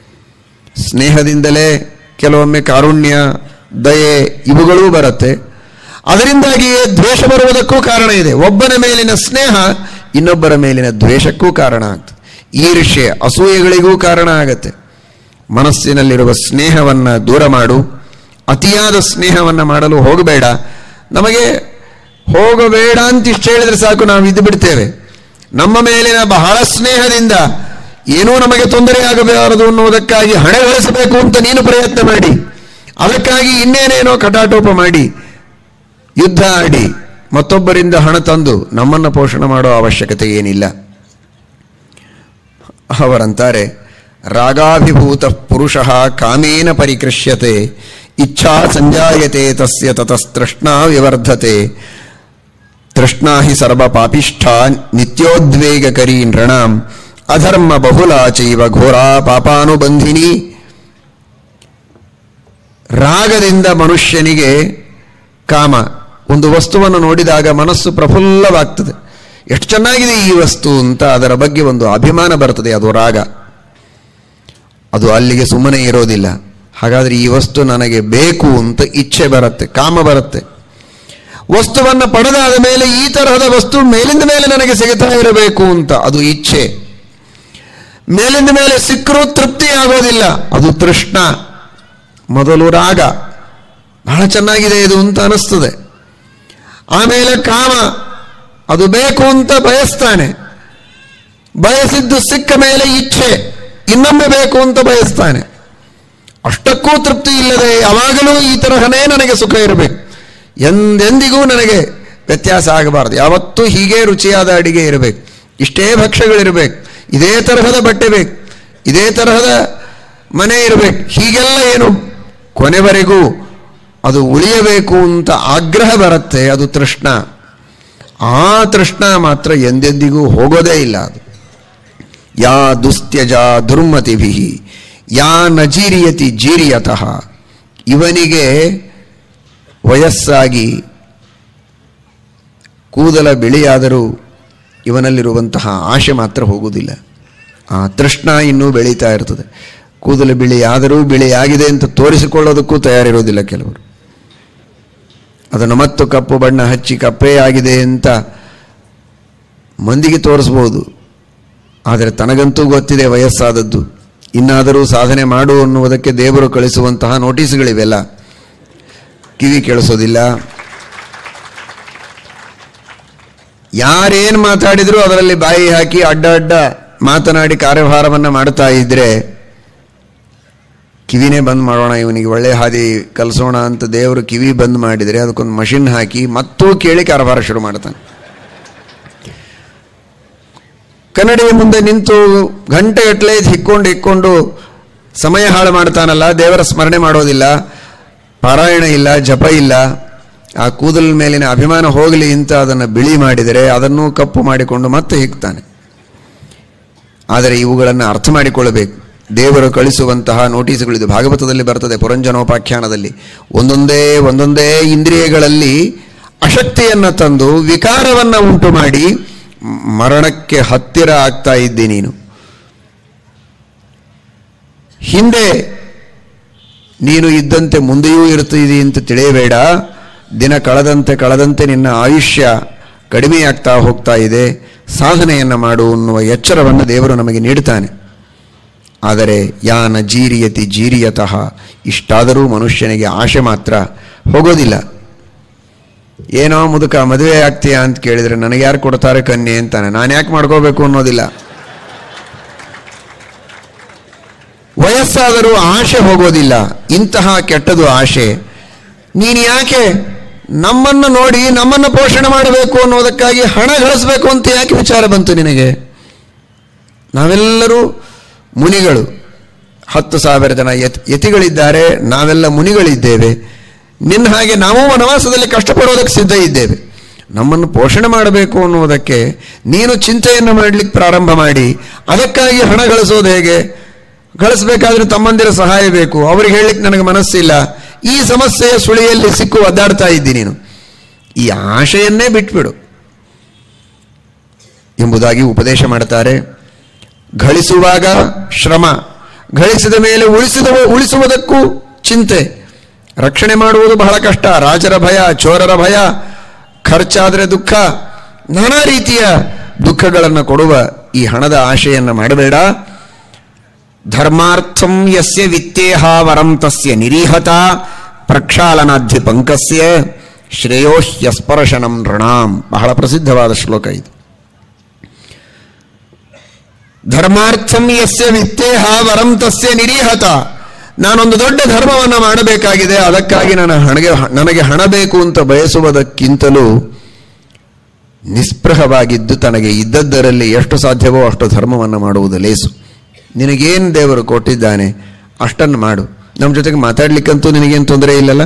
ಸ್ನೇಹದಿಂದಲೇ ಕೆಲವೊಮ್ಮೆ ಕಾರುಣ್ಯ ದಯೆ ಇವುಗಳೂ ಬರುತ್ತೆ ಅದರಿಂದಾಗಿಯೇ ದ್ವೇಷ ಬರುವುದಕ್ಕೂ ಕಾರಣ ಇದೆ ಒಬ್ಬನ ಮೇಲಿನ ಸ್ನೇಹ ಇನ್ನೊಬ್ಬರ ಮೇಲಿನ ದ್ವೇಷಕ್ಕೂ ಕಾರಣ ಆಗ್ತದೆ ಈರ್ಷ್ಯೆ ಅಸೂಯೆಗಳಿಗೂ ಕಾರಣ ಆಗತ್ತೆ ಮನಸ್ಸಿನಲ್ಲಿರುವ ಸ್ನೇಹವನ್ನು ದೂರ ಮಾಡು ಅತಿಯಾದ ಸ್ನೇಹವನ್ನು ಮಾಡಲು ಹೋಗಬೇಡ ನಮಗೆ ಹೋಗಬೇಡ ಅಂತ ಇಷ್ಟು ಹೇಳಿದ್ರೆ ಸಾಕು ನಾವು ಇದ್ದು ಬಿಡ್ತೇವೆ ನಮ್ಮ ಮೇಲಿನ ಬಹಳ ಸ್ನೇಹದಿಂದ ಏನೂ ನಮಗೆ ತೊಂದರೆ ಆಗಬಾರದು ಅನ್ನುವುದಕ್ಕಾಗಿ ಹಣ ಗಳಿಸಬೇಕು ಅಂತ ನೀನು ಪ್ರಯತ್ನ ಮಾಡಿ ಅದಕ್ಕಾಗಿ ಇನ್ನೇನೇನೋ ಕಟಾಟೋಪ ಮಾಡಿ ಯುದ್ಧ ಆಡಿ ಮತ್ತೊಬ್ಬರಿಂದ ಹಣ ತಂದು ನಮ್ಮನ್ನು ಪೋಷಣೆ ಮಾಡೋ ಅವಶ್ಯಕತೆ ಏನಿಲ್ಲ ಅವರಂತಾರೆ ರಾಗಾಭಿಭೂತ ಪುರುಷ ಕಾಮೇನ ಪರಿಕೃಷ್ಯತೆ ಇಚ್ಛಾ ಸಂಜಾಯತೆ ತಸ್ಯ ತತಸ್ತೃಷ್ಣಾ ವಿವರ್ಧತೆ ತೃಷ್ಣಾ ಹಿ ಸರ್ವ ಪಾಪಿಷ್ಠ ನಿತ್ಯೋದ್ವೇಗಕರೀ ನೃಣಾಂ ಅಧರ್ಮ ಬಹುಲಾ ಚೈವ ಘೋರಾ ಪಾಪಾನುಬಂಧಿನಿ ರಾಗದಿಂದ ಮನುಷ್ಯನಿಗೆ ಕಾಮ ಒಂದು ವಸ್ತುವನ್ನು ನೋಡಿದಾಗ ಮನಸ್ಸು ಪ್ರಫುಲ್ಲವಾಗ್ತದೆ ಎಷ್ಟು ಚೆನ್ನಾಗಿದೆ ಈ ವಸ್ತು ಅಂತ ಅದರ ಬಗ್ಗೆ ಒಂದು ಅಭಿಮಾನ ಬರ್ತದೆ ಅದು ರಾಗ ಅದು ಅಲ್ಲಿಗೆ ಸುಮ್ಮನೆ ಇರೋದಿಲ್ಲ ಹಾಗಾದ್ರೆ ಈ ವಸ್ತು ನನಗೆ ಬೇಕು ಅಂತ ಇಚ್ಛೆ ಬರುತ್ತೆ ಕಾಮ ಬರುತ್ತೆ ವಸ್ತುವನ್ನು ಪಡೆದಾದ ಮೇಲೆ ಈ ತರಹದ ವಸ್ತು ಮೇಲಿಂದ ಮೇಲೆ ನನಗೆ ಸಿಗುತ್ತಾ ಇರಬೇಕು ಅಂತ ಅದು ಇಚ್ಛೆ ಮೇಲಿಂದ ಮೇಲೆ ಸಿಕ್ಕರೂ ತೃಪ್ತಿ ಆಗೋದಿಲ್ಲ ಅದು ತೃಷ್ಣ ಮೊದಲು ರಾಗ ಬಹಳ ಚೆನ್ನಾಗಿದೆ ಇದು ಅಂತ ಅನಿಸ್ತದೆ ಆಮೇಲೆ ಕಾಮ ಅದು ಬೇಕು ಅಂತ ಬಯಸ್ತಾನೆ ಬಯಸಿದ್ದು ಸಿಕ್ಕ ಮೇಲೆ ಇಚ್ಛೆ ಇನ್ನೊಮ್ಮೆ ಬೇಕು ಅಂತ ಬಯಸ್ತಾನೆ ಅಷ್ಟಕ್ಕೂ ತೃಪ್ತಿ ಇಲ್ಲದೆ ಯಾವಾಗಲೂ ಈ ತರಹನೇ ನನಗೆ ಸುಖ ಇರಬೇಕು ಎಂದೆಂದಿಗೂ ನನಗೆ ವ್ಯತ್ಯಾಸ ಆಗಬಾರದು ಯಾವತ್ತೂ ಹೀಗೆ ರುಚಿಯಾದ ಅಡಿಗೆ ಇರಬೇಕು ಇಷ್ಟೇ ಭಕ್ಷ್ಯಗಳಿರಬೇಕು ಇದೇ ತರಹದ ಬಟ್ಟೆ ಬೇಕು ಇದೇ ತರಹದ ಮನೆ ಇರಬೇಕು ಹೀಗೆಲ್ಲ ಏನು ಕೊನೆವರೆಗೂ ಅದು ಉಳಿಯಬೇಕು ಅಂತ ಆಗ್ರಹ ಬರುತ್ತೆ ಅದು ತೃಷ್ಣ ಆ ತೃಷ್ಣ ಮಾತ್ರ ಎಂದೆಂದಿಗೂ ಹೋಗೋದೇ ಇಲ್ಲ ಅದು ಯಾ ದುಸ್ತ್ಯಜ ದುರ್ಮತಿಭಿ ಯಾ ನಜೀರಿಯತಿ ಜೀರಿಯತಃ ಇವನಿಗೆ ವಯಸ್ಸಾಗಿ ಕೂದಲ ಬಿಳಿಯಾದರೂ ಇವನಲ್ಲಿರುವಂತಹ ಆಶೆ ಮಾತ್ರ ಹೋಗುವುದಿಲ್ಲ ಆ ತೃಷ್ಣ ಇನ್ನೂ ಬೆಳೀತಾ ಇರ್ತದೆ ಕೂದಲು ಬಿಳಿಯಾದರೂ ಬಿಳಿಯಾಗಿದೆ ಅಂತ ತೋರಿಸಿಕೊಳ್ಳೋದಕ್ಕೂ ತಯಾರಿರೋದಿಲ್ಲ ಕೆಲವರು ಅದನ್ನು ಮತ್ತು ಕಪ್ಪು ಬಣ್ಣ ಹಚ್ಚಿ ಕಪ್ಪೇ ಆಗಿದೆ ಅಂತ ಮಂದಿಗೆ ತೋರಿಸ್ಬೋದು ಆದರೆ ತನಗಂತೂ ಗೊತ್ತಿದೆ ವಯಸ್ಸಾದದ್ದು ಇನ್ನಾದರೂ ಸಾಧನೆ ಮಾಡು ಅನ್ನುವುದಕ್ಕೆ ದೇವರು ಕಳಿಸುವಂತಹ ನೋಟಿಸ್ಗಳಿವೆಲ್ಲ ಕಿವಿ ಕೇಳಿಸೋದಿಲ್ಲ ಯಾರೇನು ಮಾತಾಡಿದ್ರು ಅದರಲ್ಲಿ ಬಾಯಿ ಹಾಕಿ ಅಡ್ಡ ಅಡ್ಡ ಮಾತನಾಡಿ ಕಾರ್ಯಭಾರವನ್ನು ಮಾಡ್ತಾ ಇದ್ರೆ ಕಿವಿನೇ ಬಂದ್ ಮಾಡೋಣ ಇವನಿಗೆ ಒಳ್ಳೆ ಹಾದಿ ಕಲಿಸೋಣ ಅಂತ ದೇವರು ಕಿವಿ ಬಂದ್ ಮಾಡಿದರೆ ಅದಕ್ಕೊಂದು ಮಷಿನ್ ಹಾಕಿ ಮತ್ತೂ ಕೇಳಿ ಕಾರ್ಯಭಾರ ಶುರು ಮಾಡ್ತಾನೆ ಕನ್ನಡಿಯ ಮುಂದೆ ನಿಂತು ಗಂಟೆಗಟ್ಟಲೆ ಹಿಕ್ಕೊಂಡು ಹಿಕ್ಕೊಂಡು ಸಮಯ ಹಾಳು ಮಾಡ್ತಾನಲ್ಲ ದೇವರ ಸ್ಮರಣೆ ಮಾಡೋದಿಲ್ಲ ಪಾರಾಯಣ ಇಲ್ಲ ಜಪ ಇಲ್ಲ ಆ ಕೂದಲ ಮೇಲಿನ ಅಭಿಮಾನ ಹೋಗಲಿ ಅಂತ ಅದನ್ನು ಬಿಳಿ ಮಾಡಿದರೆ ಅದನ್ನು ಕಪ್ಪು ಮಾಡಿಕೊಂಡು ಮತ್ತೆ ಹಿಗ್ತಾನೆ ಆದರೆ ಇವುಗಳನ್ನು ಅರ್ಥ ಮಾಡಿಕೊಳ್ಳಬೇಕು ದೇವರು ಕಳಿಸುವಂತಹ ನೋಟಿಸ್ಗಳಿದು ಭಾಗವತದಲ್ಲಿ ಬರ್ತದೆ ಪುರಂಜನೋಪಾಖ್ಯಾನದಲ್ಲಿ ಒಂದೊಂದೇ ಒಂದೊಂದೇ ಇಂದ್ರಿಯಗಳಲ್ಲಿ ಅಶಕ್ತಿಯನ್ನು ತಂದು ವಿಕಾರವನ್ನು ಉಂಟು ಮಾಡಿ ಮರಣಕ್ಕೆ ಹತ್ತಿರ ಆಗ್ತಾ ಇದ್ದಿ ನೀನು ಹಿಂದೆ ನೀನು ಇದ್ದಂತೆ ಮುಂದೆಯೂ ಇರ್ತಿದಿ ಅಂತ ತಿಳಿಯಬೇಡ ದಿನ ಕಳೆದಂತೆ ಕಳೆದಂತೆ ನಿನ್ನ ಆಯುಷ್ಯ ಕಡಿಮೆಯಾಗ್ತಾ ಹೋಗ್ತಾ ಇದೆ ಸಾಧನೆಯನ್ನು ಮಾಡು ಅನ್ನುವ ಎಚ್ಚರವನ್ನು ದೇವರು ನಮಗೆ ನೀಡ್ತಾನೆ ಆದರೆ ಯಾನ ಜೀರಿಯತಿ ಜೀರಿಯತಃ ಇಷ್ಟಾದರೂ ಮನುಷ್ಯನಿಗೆ ಆಶೆ ಮಾತ್ರ ಹೋಗೋದಿಲ್ಲ ಏನೋ ಮುದುಕ ಮದುವೆ ಆಗ್ತೀಯಾ ಅಂತ ಕೇಳಿದರೆ ನನಗೆ ಯಾರು ಕೊಡ್ತಾರೆ ಕನ್ಯೆ ಅಂತಾನೆ ನಾನು ಯಾಕೆ ಮಾಡ್ಕೋಬೇಕು ಅನ್ನೋದಿಲ್ಲ ವಯಸ್ಸಾದರೂ ಆಶೆ ಹೋಗೋದಿಲ್ಲ ಇಂತಹ ಕೆಟ್ಟದು ಆಶೆ ನೀನು ಯಾಕೆ ನಮ್ಮನ್ನು ನೋಡಿ ನಮ್ಮನ್ನು ಪೋಷಣೆ ಮಾಡಬೇಕು ಅನ್ನೋದಕ್ಕಾಗಿ ಹಣ ಗಳಿಸ್ಬೇಕು ಅಂತ ಯಾಕೆ ವಿಚಾರ ಬಂತು ನಿನಗೆ ನಾವೆಲ್ಲರೂ ಮುನಿಗಳು ಹತ್ತು ಸಾವಿರ ಜನ ಯತ್ ಯತಿಗಳಿದ್ದಾರೆ ನಾವೆಲ್ಲ ಮುನಿಗಳಿದ್ದೇವೆ ನಿನ್ನ ಹಾಗೆ ನಾವು ವನವಾಸದಲ್ಲಿ ಕಷ್ಟಪಡೋದಕ್ಕೆ ಸಿದ್ಧ ಇದ್ದೇವೆ ನಮ್ಮನ್ನು ಪೋಷಣೆ ಮಾಡಬೇಕು ಅನ್ನುವುದಕ್ಕೆ ನೀನು ಚಿಂತೆಯನ್ನು ಮಾಡಲಿಕ್ಕೆ ಪ್ರಾರಂಭ ಮಾಡಿ ಅದಕ್ಕಾಗಿ ಹಣ ಗಳಿಸೋದು ಹೇಗೆ ಗಳಿಸಬೇಕಾದ್ರೆ ತಮ್ಮಂದಿರ ಸಹಾಯ ಬೇಕು ಅವ್ರಿಗೆ ಹೇಳಲಿಕ್ಕೆ ನನಗೆ ಮನಸ್ಸಿಲ್ಲ ಈ ಸಮಸ್ಯೆಯ ಸುಳಿಯಲ್ಲಿ ಸಿಕ್ಕು ಒದ್ದಾಡ್ತಾ ಇದ್ದಿ ನೀನು ಈ ಆಶೆಯನ್ನೇ ಬಿಟ್ಬಿಡು ಎಂಬುದಾಗಿ ಉಪದೇಶ ಮಾಡ್ತಾರೆ ಗಳಿಸುವಾಗ ಶ್ರಮ ಗಳಿಸಿದ ಮೇಲೆ ಉಳಿಸಿದ ಉಳಿಸುವುದಕ್ಕೂ ಚಿಂತೆ ರಕ್ಷಣೆ ಮಾಡುವುದು ಬಹಳ ಕಷ್ಟ ರಾಜರ ಭಯ ಚೋರರ ಭಯ ಖರ್ಚಾದರೆ ದುಃಖ ನಾನಾ ರೀತಿಯ ದುಃಖಗಳನ್ನು ಕೊಡುವ ಈ ಹಣದ ಆಶೆಯನ್ನು ಮಾಡಬೇಡ ಧರ್ಮಾರ್ಥಂ ಯಸ್ಯ ವಿತ್ತೇಹ ವರಂ ತಸ್ಯ ನಿರೀಹತ ಪ್ರಕ್ಷಾಲನಾಧ್ಯ ಪಂಕಸ್ಯ ಶ್ರೇಯೋ ಹ್ಯಸ್ಪರ್ಶನಂ ನೃಣಾಂ ಬಹಳ ಪ್ರಸಿದ್ಧವಾದ ಶ್ಲೋಕ ಇದು ಧರ್ಮಾರ್ಥಂ ಯಸ್ಯ ವಿತ್ತೇಹ ವರಂ ತಸ್ಯ ನಿರೀಹತ ನಾನೊಂದು ದೊಡ್ಡ ಧರ್ಮವನ್ನು ಮಾಡಬೇಕಾಗಿದೆ ಅದಕ್ಕಾಗಿ ನನ್ನ ಹಣಗೆ ನನಗೆ ಹಣ ಬೇಕು ಅಂತ ಬಯಸುವುದಕ್ಕಿಂತಲೂ ನಿಸ್ಪೃಹವಾಗಿದ್ದು ತನಗೆ ಇದ್ದದ್ದರಲ್ಲಿ ಎಷ್ಟು ಸಾಧ್ಯವೋ ಅಷ್ಟು ಧರ್ಮವನ್ನು ಮಾಡುವುದು ಲೇಸು ನಿನಗೇನು ದೇವರು ಕೊಟ್ಟಿದ್ದಾನೆ ಅಷ್ಟನ್ನು ಮಾಡು ನಮ್ಮ ಜೊತೆಗೆ ಮಾತಾಡ್ಲಿಕ್ಕಂತೂ ನಿನಗೇನು ತೊಂದರೆ ಇಲ್ಲಲ್ಲ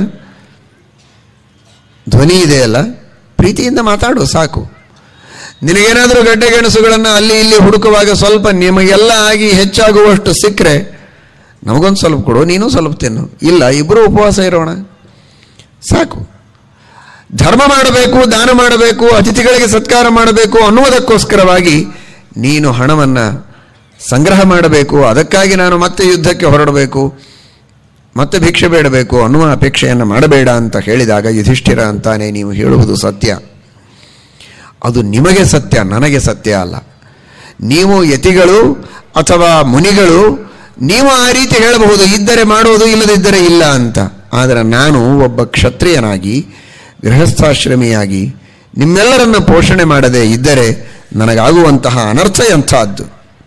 ಧ್ವನಿ ಇದೆಯಲ್ಲ ಪ್ರೀತಿಯಿಂದ ಮಾತಾಡು ಸಾಕು ನಿನಗೇನಾದರೂ ಗಡ್ಡೆ ಗೆಣಸುಗಳನ್ನು ಅಲ್ಲಿ ಇಲ್ಲಿ ಹುಡುಕುವಾಗ ಸ್ವಲ್ಪ ನಿಮಗೆಲ್ಲ ಆಗಿ ಹೆಚ್ಚಾಗುವಷ್ಟು ಸಿಕ್ಕರೆ ನಮಗೊಂದು ಸ್ವಲ್ಪ ಕೊಡು ನೀನು ಸ್ವಲ್ಪ ತಿನ್ನು ಇಲ್ಲ ಇಬ್ಬರು ಉಪವಾಸ ಇರೋಣ ಸಾಕು ಧರ್ಮ ಮಾಡಬೇಕು ದಾನ ಮಾಡಬೇಕು ಅತಿಥಿಗಳಿಗೆ ಸತ್ಕಾರ ಮಾಡಬೇಕು ಅನ್ನುವುದಕ್ಕೋಸ್ಕರವಾಗಿ ನೀನು ಹಣವನ್ನು ಸಂಗ್ರಹ ಮಾಡಬೇಕು ಅದಕ್ಕಾಗಿ ನಾನು ಮತ್ತೆ ಯುದ್ಧಕ್ಕೆ ಹೊರಡಬೇಕು ಮತ್ತೆ ಭಿಕ್ಷೆ ಬೇಡಬೇಕು ಅನ್ನುವ ಅಪೇಕ್ಷೆಯನ್ನು ಮಾಡಬೇಡ ಅಂತ ಹೇಳಿದಾಗ ಯುಧಿಷ್ಠಿರ ಅಂತಾನೆ ನೀವು ಹೇಳುವುದು ಸತ್ಯ ಅದು ನಿಮಗೆ ಸತ್ಯ ನನಗೆ ಸತ್ಯ ಅಲ್ಲ ನೀವು ಯತಿಗಳು ಅಥವಾ ಮುನಿಗಳು ನೀವು ಆ ರೀತಿ ಹೇಳಬಹುದು ಇದ್ದರೆ ಮಾಡುವುದು ಇಲ್ಲದಿದ್ದರೆ ಇಲ್ಲ ಅಂತ ಆದರೆ ನಾನು ಒಬ್ಬ ಕ್ಷತ್ರಿಯನಾಗಿ ಗೃಹಸ್ಥಾಶ್ರಮಿಯಾಗಿ ನಿಮ್ಮೆಲ್ಲರನ್ನ ಪೋಷಣೆ ಮಾಡದೇ ಇದ್ದರೆ ನನಗಾಗುವಂತಹ ಅನರ್ಥ ಎಂಥದ್ದು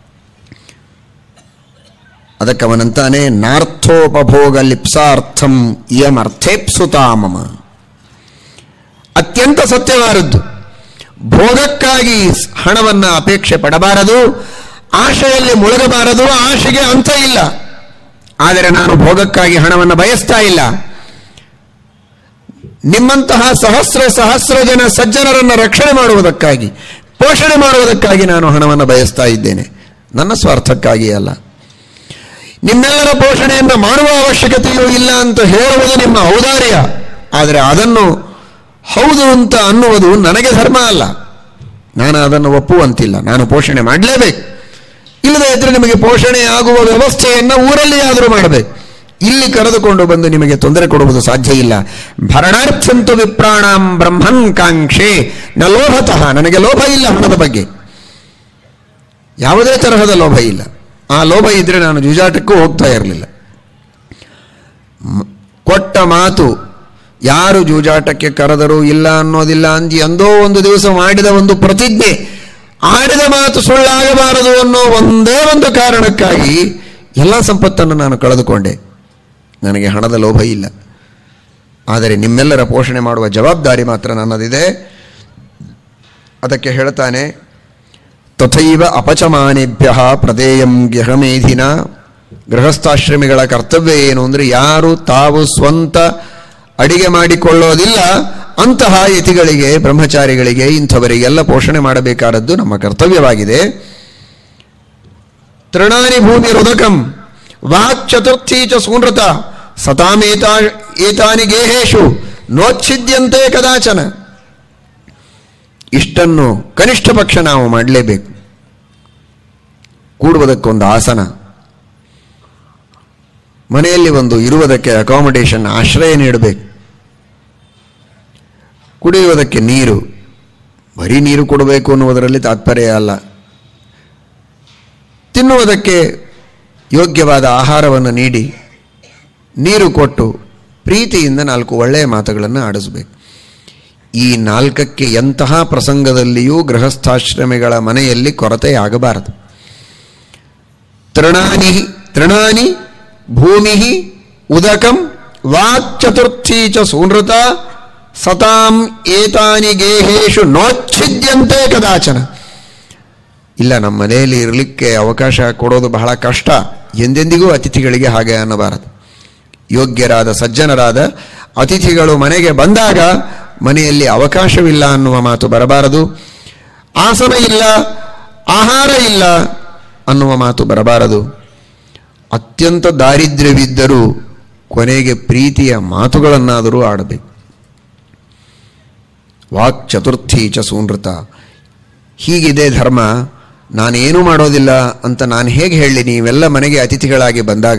ಅದಕ್ಕೆ ಅವನಂತಾನೆ ನಾರ್ಥೋಪಭೋಗ ಲಿಪ್ಸಾರ್ಥಂ ಇಯಂ ಅರ್ಥೇಪ್ಸುತಾಮಮ ಅತ್ಯಂತ ಸತ್ಯವಾದದ್ದು ಭೋಗಕ್ಕಾಗಿ ಹಣವನ್ನು ಅಪೇಕ್ಷೆ ಪಡಬಾರದು ಆಶೆಯಲ್ಲಿ ಮುಳುಗಬಾರದು ಆಶೆಗೆ ಅಂತ ಇಲ್ಲ ಆದರೆ ನಾನು ಭೋಗಕ್ಕಾಗಿ ಹಣವನ್ನು ಬಯಸ್ತಾ ಇಲ್ಲ ನಿಮ್ಮಂತಹ ಸಹಸ್ರ ಸಹಸ್ರ ಜನ ಸಜ್ಜನರನ್ನು ರಕ್ಷಣೆ ಮಾಡುವುದಕ್ಕಾಗಿ ಪೋಷಣೆ ಮಾಡುವುದಕ್ಕಾಗಿ ನಾನು ಹಣವನ್ನು ಬಯಸ್ತಾ ಇದ್ದೇನೆ ನನ್ನ ಸ್ವಾರ್ಥಕ್ಕಾಗಿ ಅಲ್ಲ ನಿಮ್ಮೆಲ್ಲರ ಪೋಷಣೆಯನ್ನು ಮಾಡುವ ಅವಶ್ಯಕತೆಯೂ ಇಲ್ಲ ಅಂತ ಹೇಳುವುದು ನಿಮ್ಮ ಔದಾರ್ಯ ಆದರೆ ಅದನ್ನು ಹೌದು ಅಂತ ಅನ್ನುವುದು ನನಗೆ ಧರ್ಮ ಅಲ್ಲ ನಾನು ಅದನ್ನು ಒಪ್ಪುವಂತಿಲ್ಲ ನಾನು ಪೋಷಣೆ ಮಾಡಲೇಬೇಕು ಇಲ್ಲದೇ ಇದ್ರೆ ನಿಮಗೆ ಪೋಷಣೆ ಆಗುವ ವ್ಯವಸ್ಥೆಯನ್ನು ಊರಲ್ಲಿ ಆದರೂ ಮಾಡಬೇಕು ಇಲ್ಲಿ ಕರೆದುಕೊಂಡು ಬಂದು ನಿಮಗೆ ತೊಂದರೆ ಕೊಡುವುದು ಸಾಧ್ಯ ಇಲ್ಲ ಭರಣಾರ್ಥಂತು ವಿಪ್ರಾಣಾಂ ಬ್ರಹ್ಮನ್ ಕಾಂಕ್ಷೆ ನ ಲೋಭತಃ ನನಗೆ ಲೋಭ ಇಲ್ಲ ಹಣದ ಬಗ್ಗೆ ಯಾವುದೇ ತರಹದ ಲೋಭ ಇಲ್ಲ ಆ ಲೋಭ ಇದ್ರೆ ನಾನು ಜೂಜಾಟಕ್ಕೂ ಹೋಗ್ತಾ ಇರಲಿಲ್ಲ ಮ್- ಕೊಟ್ಟ ಮಾತು ಯಾರು ಜೂಜಾಟಕ್ಕೆ ಕರೆದರೂ ಇಲ್ಲ ಅನ್ನೋದಿಲ್ಲ ಅಂದಿ ಅಂದೋ ಒಂದು ದಿವಸ ಮಾಡಿದ ಒಂದು ಪ್ರತಿಜ್ಞೆ ಆಡಿದ ಮಾತು ಸುಳ್ಳಾಗಬಾರದು ಅನ್ನೋ ಒಂದೇ ಒಂದು ಕಾರಣಕ್ಕಾಗಿ ಎಲ್ಲ ಸಂಪತ್ತನ್ನು ನಾನು ಕಳೆದುಕೊಂಡೆ ನನಗೆ ಹಣದ ಲೋಭ ಇಲ್ಲ ಆದರೆ ನಿಮ್ಮೆಲ್ಲರ ಪೋಷಣೆ ಮಾಡುವ ಜವಾಬ್ದಾರಿ ಮಾತ್ರ ನನ್ನದಿದೆ ಅದಕ್ಕೆ ಹೇಳ್ತಾನೆ ತಥೈವ ಅಪಚಮಾನೇಭ್ಯ ಪ್ರದೇಯಂ ಗೃಹಮೇಧಿನ ಗೃಹಸ್ಥಾಶ್ರಮಿಗಳ ಕರ್ತವ್ಯ ಏನು ಅಂದರೆ ಯಾರು ತಾವು ಸ್ವಂತ ಅಡಿಗೆ ಮಾಡಿಕೊಳ್ಳೋದಿಲ್ಲ ಅಂತಹ ಯತಿಗಳಿಗೆ ಬ್ರಹ್ಮಚಾರಿಗಳಿಗೆ ಇಂಥವರಿಗೆಲ್ಲ ಪೋಷಣೆ ಮಾಡಬೇಕಾದದ್ದು ನಮ್ಮ ಕರ್ತವ್ಯವಾಗಿದೆ ತೃಣಾನಿ ಭೂಮಿ ರುದಕಂ ವಾಕ್ ಚತುರ್ಥಿ ಚ ಸೂನೃತ ಸತಾಮೇತಾ ಏತಾನಿ ಗೇಹೇಶು ನೋಚ್ಛಿದ್ಯಂತೆ ಕದಾಚನ ಇಷ್ಟನ್ನು ಕನಿಷ್ಠ ಪಕ್ಷ ನಾವು ಮಾಡಲೇಬೇಕು ಕೂಡುವುದಕ್ಕೊಂದು ಆಸನ ಮನೆಯಲ್ಲಿ ಒಂದು ಇರುವುದಕ್ಕೆ ಅಕಾಮಿಡೇಷನ್ ಆಶ್ರಯ ನೀಡಬೇಕು ಕುಡಿಯುವುದಕ್ಕೆ ನೀರು ಬರೀ ನೀರು ಕೊಡಬೇಕು ಅನ್ನುವುದರಲ್ಲಿ ತಾತ್ಪರ್ಯ ಅಲ್ಲ ತಿನ್ನುವುದಕ್ಕೆ ಯೋಗ್ಯವಾದ ಆಹಾರವನ್ನು ನೀಡಿ ನೀರು ಕೊಟ್ಟು ಪ್ರೀತಿಯಿಂದ ನಾಲ್ಕು ಒಳ್ಳೆಯ ಮಾತುಗಳನ್ನು ಆಡಿಸಬೇಕು ಈ ನಾಲ್ಕಕ್ಕೆ ಎಂತಹ ಪ್ರಸಂಗದಲ್ಲಿಯೂ ಗೃಹಸ್ಥಾಶ್ರಮಿಗಳ ಮನೆಯಲ್ಲಿ ಕೊರತೆಯಾಗಬಾರದು ತೃಣಾನಿ ತೃಣಾನಿ ಭೂಮಿ ಉದಕಂ ವಾಕ್ ಚತುರ್ಥಿ ಚ ಸೂನೃತ ಸತಾಂ ಏತಾನಿ ಗೇಹೇಶು ನೋಚ್ಛಿದ್ಯಂತೆ ಕದಾಚನ ಇಲ್ಲ ನಮ್ಮ ಮನೆಯಲ್ಲಿ ಇರಲಿಕ್ಕೆ ಅವಕಾಶ ಕೊಡೋದು ಬಹಳ ಕಷ್ಟ ಎಂದೆಂದಿಗೂ ಅತಿಥಿಗಳಿಗೆ ಹಾಗೆ ಅನ್ನಬಾರದು ಯೋಗ್ಯರಾದ ಸಜ್ಜನರಾದ ಅತಿಥಿಗಳು ಮನೆಗೆ ಬಂದಾಗ ಮನೆಯಲ್ಲಿ ಅವಕಾಶವಿಲ್ಲ ಅನ್ನುವ ಮಾತು ಬರಬಾರದು ಆಸನ ಇಲ್ಲ ಆಹಾರ ಇಲ್ಲ ಅನ್ನುವ ಮಾತು ಬರಬಾರದು ಅತ್ಯಂತ ದಾರಿದ್ರ್ಯವಿದ್ದರೂ ಕೊನೆಗೆ ಪ್ರೀತಿಯ ಮಾತುಗಳನ್ನಾದರೂ ಆಡಬೇಕು ವಾಕ್ ಚತುರ್ಥಿ ಚ ಸೂನೃತ ಹೀಗಿದೆ ಧರ್ಮ ನಾನೇನು ಮಾಡೋದಿಲ್ಲ ಅಂತ ನಾನು ಹೇಗೆ ಹೇಳಲಿ ನೀವೆಲ್ಲ ಮನೆಗೆ ಅತಿಥಿಗಳಾಗಿ ಬಂದಾಗ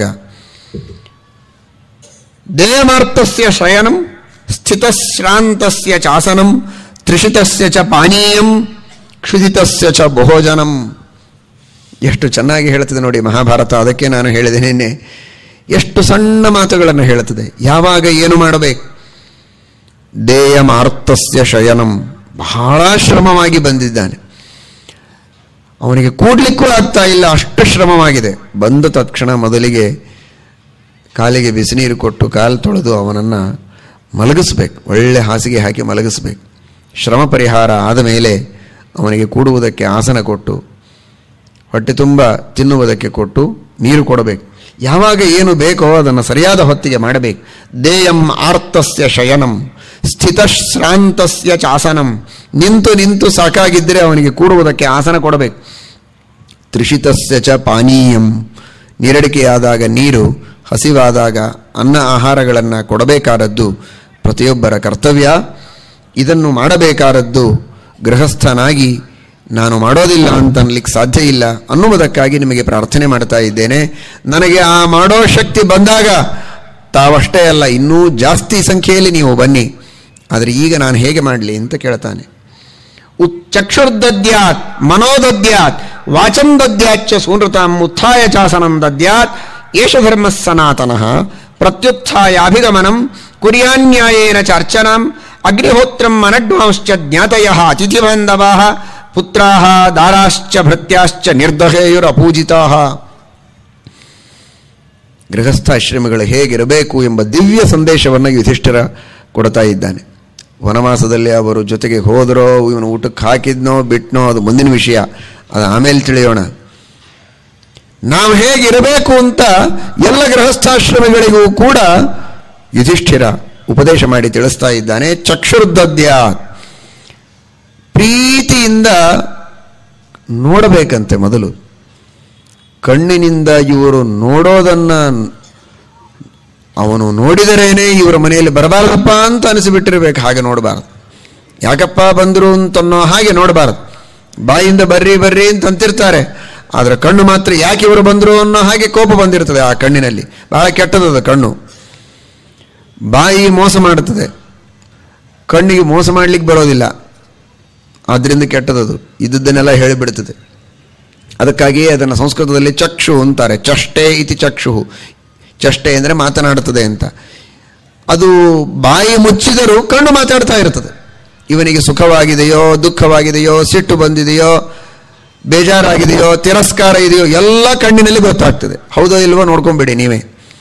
ದೇಯಮಾರ್ತಸ್ಯ ಶಯನಂ ಸ್ಥಿತಶ್ರಾಂತಸ್ಯ ಚಾಸನಂ ತ್ರಿಷಿತಸ್ಯ ಚ ಪಾನೀಯಂ ಕ್ಷುದಿತಸ್ಯ ಚ ಭೋಜನಂ ಎಷ್ಟು ಚೆನ್ನಾಗಿ ಹೇಳುತ್ತದೆ ನೋಡಿ ಮಹಾಭಾರತ ಅದಕ್ಕೆ ನಾನು ಹೇಳಿದೆ ನಿನ್ನೆ ಎಷ್ಟು ಸಣ್ಣ ಮಾತುಗಳನ್ನು ಹೇಳುತ್ತದೆ ಯಾವಾಗ ಏನು ಮಾಡಬೇಕು ದೇಯಮಾರ್ತಸ್ಯ ಶಯನಂ ಬಹಳ ಶ್ರಮವಾಗಿ ಬಂದಿದ್ದಾನೆ ಅವನಿಗೆ ಕೂಡ್ಲಿಕ್ಕೂ ಆಗ್ತಾ ಇಲ್ಲ ಅಷ್ಟು ಶ್ರಮವಾಗಿದೆ ಬಂದ ತಕ್ಷಣ ಮೊದಲಿಗೆ ಕಾಲಿಗೆ ಬಿಸಿನೀರು ಕೊಟ್ಟು ಕಾಲು ತೊಳೆದು ಅವನನ್ನು ಮಲಗಿಸ್ಬೇಕು ಒಳ್ಳೆ ಹಾಸಿಗೆ ಹಾಕಿ ಮಲಗಿಸ್ಬೇಕು ಶ್ರಮ ಪರಿಹಾರ ಆದ ಮೇಲೆ ಅವನಿಗೆ ಕೂಡುವುದಕ್ಕೆ ಆಸನ ಕೊಟ್ಟು ಹೊಟ್ಟೆ ತುಂಬ ತಿನ್ನುವುದಕ್ಕೆ ಕೊಟ್ಟು ನೀರು ಕೊಡಬೇಕು ಯಾವಾಗ ಏನು ಬೇಕೋ ಅದನ್ನು ಸರಿಯಾದ ಹೊತ್ತಿಗೆ ಮಾಡಬೇಕು ದೇಯಂ ಆರ್ತಸ್ಯ ಶಯನಂ ಸ್ಥಿತಶ್ರಾಂತಸ್ಯ ಚಾಸನಂ ನಿಂತು ನಿಂತು ಸಾಕಾಗಿದ್ದರೆ ಅವನಿಗೆ ಕೂಡುವುದಕ್ಕೆ ಆಸನ ಕೊಡಬೇಕು ತ್ರಿಷಿತಸ್ಯ ಚ ಪಾನೀಯಂ ನೀರಡಿಕೆಯಾದಾಗ ನೀರು ಹಸಿವಾದಾಗ ಅನ್ನ ಆಹಾರಗಳನ್ನು ಕೊಡಬೇಕಾದದ್ದು ಪ್ರತಿಯೊಬ್ಬರ ಕರ್ತವ್ಯ ಇದನ್ನು ಮಾಡಬೇಕಾದದ್ದು ಗೃಹಸ್ಥನಾಗಿ ನಾನು ಮಾಡೋದಿಲ್ಲ ಅಂತ ಅನ್ಲಿಕ್ಕೆ ಸಾಧ್ಯ ಇಲ್ಲ ಅನ್ನುವುದಕ್ಕಾಗಿ ನಿಮಗೆ ಪ್ರಾರ್ಥನೆ ಮಾಡ್ತಾ ಇದ್ದೇನೆ ನನಗೆ ಆ ಮಾಡೋ ಶಕ್ತಿ ಬಂದಾಗ ತಾವಷ್ಟೇ ಅಲ್ಲ ಇನ್ನೂ ಜಾಸ್ತಿ ಸಂಖ್ಯೆಯಲ್ಲಿ ನೀವು ಬನ್ನಿ ಆದರೆ ಈಗ ನಾನು ಹೇಗೆ ಮಾಡಲಿ ಅಂತ ಕೇಳ್ತಾನೆ ಚಕ್ಷುರ್ದದ್ಯಾತ್ ಮನೋದದ್ಯಾತ್ ವಾಚಂ ದದ್ಯಾಚ್ಚ ಸೂನೃತಾಂ ಉತ್ಥಾಯ ಚಾಸನಂ ದದ್ಯಾತ್ ಏಷ ಧರ್ಮ ಸನಾತನಃ ಪ್ರತ್ಯುತ್ಥಾಯಾಭಿಗಮನಂ ಕುರ್ಯಾನ್ಯಾಯೇನ ಚ ಅರ್ಚನಾಂ ಅಗ್ನಿಹೋತ್ರಂ ಅನಡ್ವಾಂಶ್ಚ ಜ್ಞಾತಯ ಅತಿಥಿಬಾಂಧವಾ ಪುತ್ರಾ ದಾರಾಶ್ಚ ಭೃತ್ಯಾಶ್ಚ ನಿರ್ದಹೇಯುರಪೂಜಿತಾ ಗೃಹಸ್ಥಾಶ್ರಮಗಳು ಹೇಗಿರಬೇಕು ಎಂಬ ದಿವ್ಯ ಸಂದೇಶವನ್ನು ಯುಧಿಷ್ಠಿರ ಕೊಡ್ತಾ ಇದ್ದಾನೆ ವನವಾಸದಲ್ಲಿ ಅವರು ಜೊತೆಗೆ ಹೋದರೋ ಇವನು ಊಟಕ್ಕೆ ಹಾಕಿದ್ನೋ ಬಿಟ್ನೋ ಅದು ಮುಂದಿನ ವಿಷಯ ಅದು ಆಮೇಲೆ ತಿಳಿಯೋಣ ನಾವು ಹೇಗಿರಬೇಕು ಅಂತ ಎಲ್ಲ ಗೃಹಸ್ಥಾಶ್ರಮಗಳಿಗೂ ಕೂಡ ಯುಧಿಷ್ಠಿರ ಉಪದೇಶ ಮಾಡಿ ತಿಳಿಸ್ತಾ ಇದ್ದಾನೆ ಚಕ್ಷುರ್ದದ್ಯ ಪ್ರೀತಿಯಿಂದ ನೋಡಬೇಕಂತೆ ಮೊದಲು ಕಣ್ಣಿನಿಂದ ಇವರು ನೋಡೋದನ್ನ ಅವನು ನೋಡಿದರೇನೆ ಇವರ ಮನೆಯಲ್ಲಿ ಬರಬಾರದಪ್ಪ ಅಂತ ಅನಿಸಿಬಿಟ್ಟಿರ್ಬೇಕು ಹಾಗೆ ನೋಡಬಾರದು ಯಾಕಪ್ಪ ಬಂದರು ಅಂತನ್ನೋ ಹಾಗೆ ನೋಡಬಾರದು ಬಾಯಿಂದ ಬರ್ರಿ ಬರ್ರಿ ಅಂತ ಅಂತಿರ್ತಾರೆ ಆದರೆ ಕಣ್ಣು ಮಾತ್ರ ಯಾಕೆ ಇವರು ಬಂದರು ಅನ್ನೋ ಹಾಗೆ ಕೋಪ ಬಂದಿರ್ತದೆ ಆ ಕಣ್ಣಿನಲ್ಲಿ ಬಹಳ ಕೆಟ್ಟದದು ಕಣ್ಣು ಬಾಯಿ ಮೋಸ ಮಾಡುತ್ತದೆ ಕಣ್ಣಿಗೆ ಮೋಸ ಮಾಡಲಿಕ್ಕೆ ಬರೋದಿಲ್ಲ ಆದ್ದರಿಂದ ಕೆಟ್ಟದದು ಇದ್ದದ್ದನ್ನೆಲ್ಲ ಹೇಳಿಬಿಡ್ತದೆ ಅದಕ್ಕಾಗಿಯೇ ಅದನ್ನು ಸಂಸ್ಕೃತದಲ್ಲಿ ಚಕ್ಷು ಅಂತಾರೆ ಚಷ್ಟೆ ಇತಿ ಚಕ್ಷು ಚಷ್ಟೆ ಅಂದರೆ ಮಾತನಾಡುತ್ತದೆ ಅಂತ ಅದು ಬಾಯಿ ಮುಚ್ಚಿದರೂ ಕಣ್ಣು ಮಾತಾಡ್ತಾ ಇರ್ತದೆ ಇವನಿಗೆ ಸುಖವಾಗಿದೆಯೋ ದುಃಖವಾಗಿದೆಯೋ ಸಿಟ್ಟು ಬಂದಿದೆಯೋ ಬೇಜಾರಾಗಿದೆಯೋ ತಿರಸ್ಕಾರ ಇದೆಯೋ ಎಲ್ಲ ಕಣ್ಣಿನಲ್ಲಿ ಗೊತ್ತಾಗ್ತದೆ ಹೌದೋ ಇಲ್ವೋ ನೋಡ್ಕೊಂಬಿಡಿ ನೀವೇ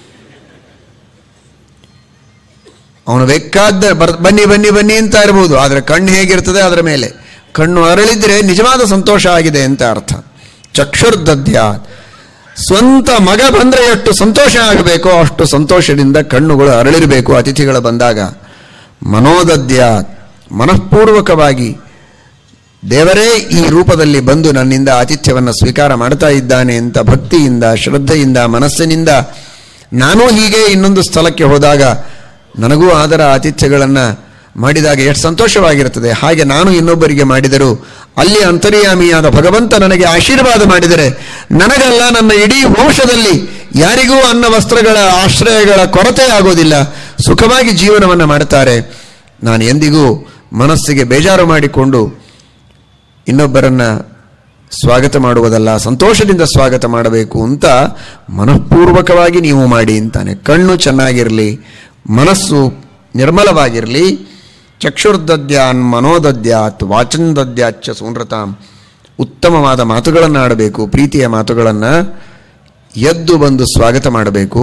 ಅವನು ಬೇಕಾದ ಬರ್ ಬನ್ನಿ ಬನ್ನಿ ಬನ್ನಿ ಅಂತ ಇರ್ಬೋದು ಆದರೆ ಕಣ್ಣು ಹೇಗಿರ್ತದೆ ಅದರ ಮೇಲೆ ಕಣ್ಣು ಅರಳಿದ್ರೆ ನಿಜವಾದ ಸಂತೋಷ ಆಗಿದೆ ಅಂತ ಅರ್ಥ ಚಕ್ಷುರ್ದದ್ಯ ಸ್ವಂತ ಮಗ ಬಂದರೆ ಎಷ್ಟು ಸಂತೋಷ ಆಗಬೇಕೋ ಅಷ್ಟು ಸಂತೋಷದಿಂದ ಕಣ್ಣುಗಳು ಅರಳಿರಬೇಕು ಅತಿಥಿಗಳು ಬಂದಾಗ ಮನೋದದ್ಯ ಮನಃಪೂರ್ವಕವಾಗಿ ದೇವರೇ ಈ ರೂಪದಲ್ಲಿ ಬಂದು ನನ್ನಿಂದ ಆತಿಥ್ಯವನ್ನು ಸ್ವೀಕಾರ ಮಾಡ್ತಾ ಇದ್ದಾನೆ ಅಂತ ಭಕ್ತಿಯಿಂದ ಶ್ರದ್ಧೆಯಿಂದ ಮನಸ್ಸಿನಿಂದ ನಾನೂ ಹೀಗೆ ಇನ್ನೊಂದು ಸ್ಥಳಕ್ಕೆ ಹೋದಾಗ ನನಗೂ ಆದರ ಆತಿಥ್ಯಗಳನ್ನು ಮಾಡಿದಾಗ ಎಷ್ಟು ಸಂತೋಷವಾಗಿರುತ್ತದೆ ಹಾಗೆ ನಾನು ಇನ್ನೊಬ್ಬರಿಗೆ ಮಾಡಿದರೂ ಅಲ್ಲಿ ಅಂತರ್ಯಾಮಿಯಾದ ಭಗವಂತ ನನಗೆ ಆಶೀರ್ವಾದ ಮಾಡಿದರೆ ನನಗಲ್ಲ ನನ್ನ ಇಡೀ ವಂಶದಲ್ಲಿ ಯಾರಿಗೂ ಅನ್ನ ವಸ್ತ್ರಗಳ ಆಶ್ರಯಗಳ ಕೊರತೆ ಆಗೋದಿಲ್ಲ ಸುಖವಾಗಿ ಜೀವನವನ್ನು ಮಾಡುತ್ತಾರೆ ನಾನು ಎಂದಿಗೂ ಮನಸ್ಸಿಗೆ ಬೇಜಾರು ಮಾಡಿಕೊಂಡು ಇನ್ನೊಬ್ಬರನ್ನ ಸ್ವಾಗತ ಮಾಡುವುದಲ್ಲ ಸಂತೋಷದಿಂದ ಸ್ವಾಗತ ಮಾಡಬೇಕು ಅಂತ ಮನಃಪೂರ್ವಕವಾಗಿ ನೀವು ಮಾಡಿ ಅಂತಾನೆ ಕಣ್ಣು ಚೆನ್ನಾಗಿರಲಿ ಮನಸ್ಸು ನಿರ್ಮಲವಾಗಿರಲಿ ಚಕ್ಷುರ್ದದ್ಯಾನ್ ಮನೋದದ್ಯಾತ್ ವಾಚನದದ್ಯಾಚ್ಚ ಸೂನೃತಾಂ ಉತ್ತಮವಾದ ಮಾತುಗಳನ್ನು ಆಡಬೇಕು ಪ್ರೀತಿಯ ಮಾತುಗಳನ್ನು ಎದ್ದು ಬಂದು ಸ್ವಾಗತ ಮಾಡಬೇಕು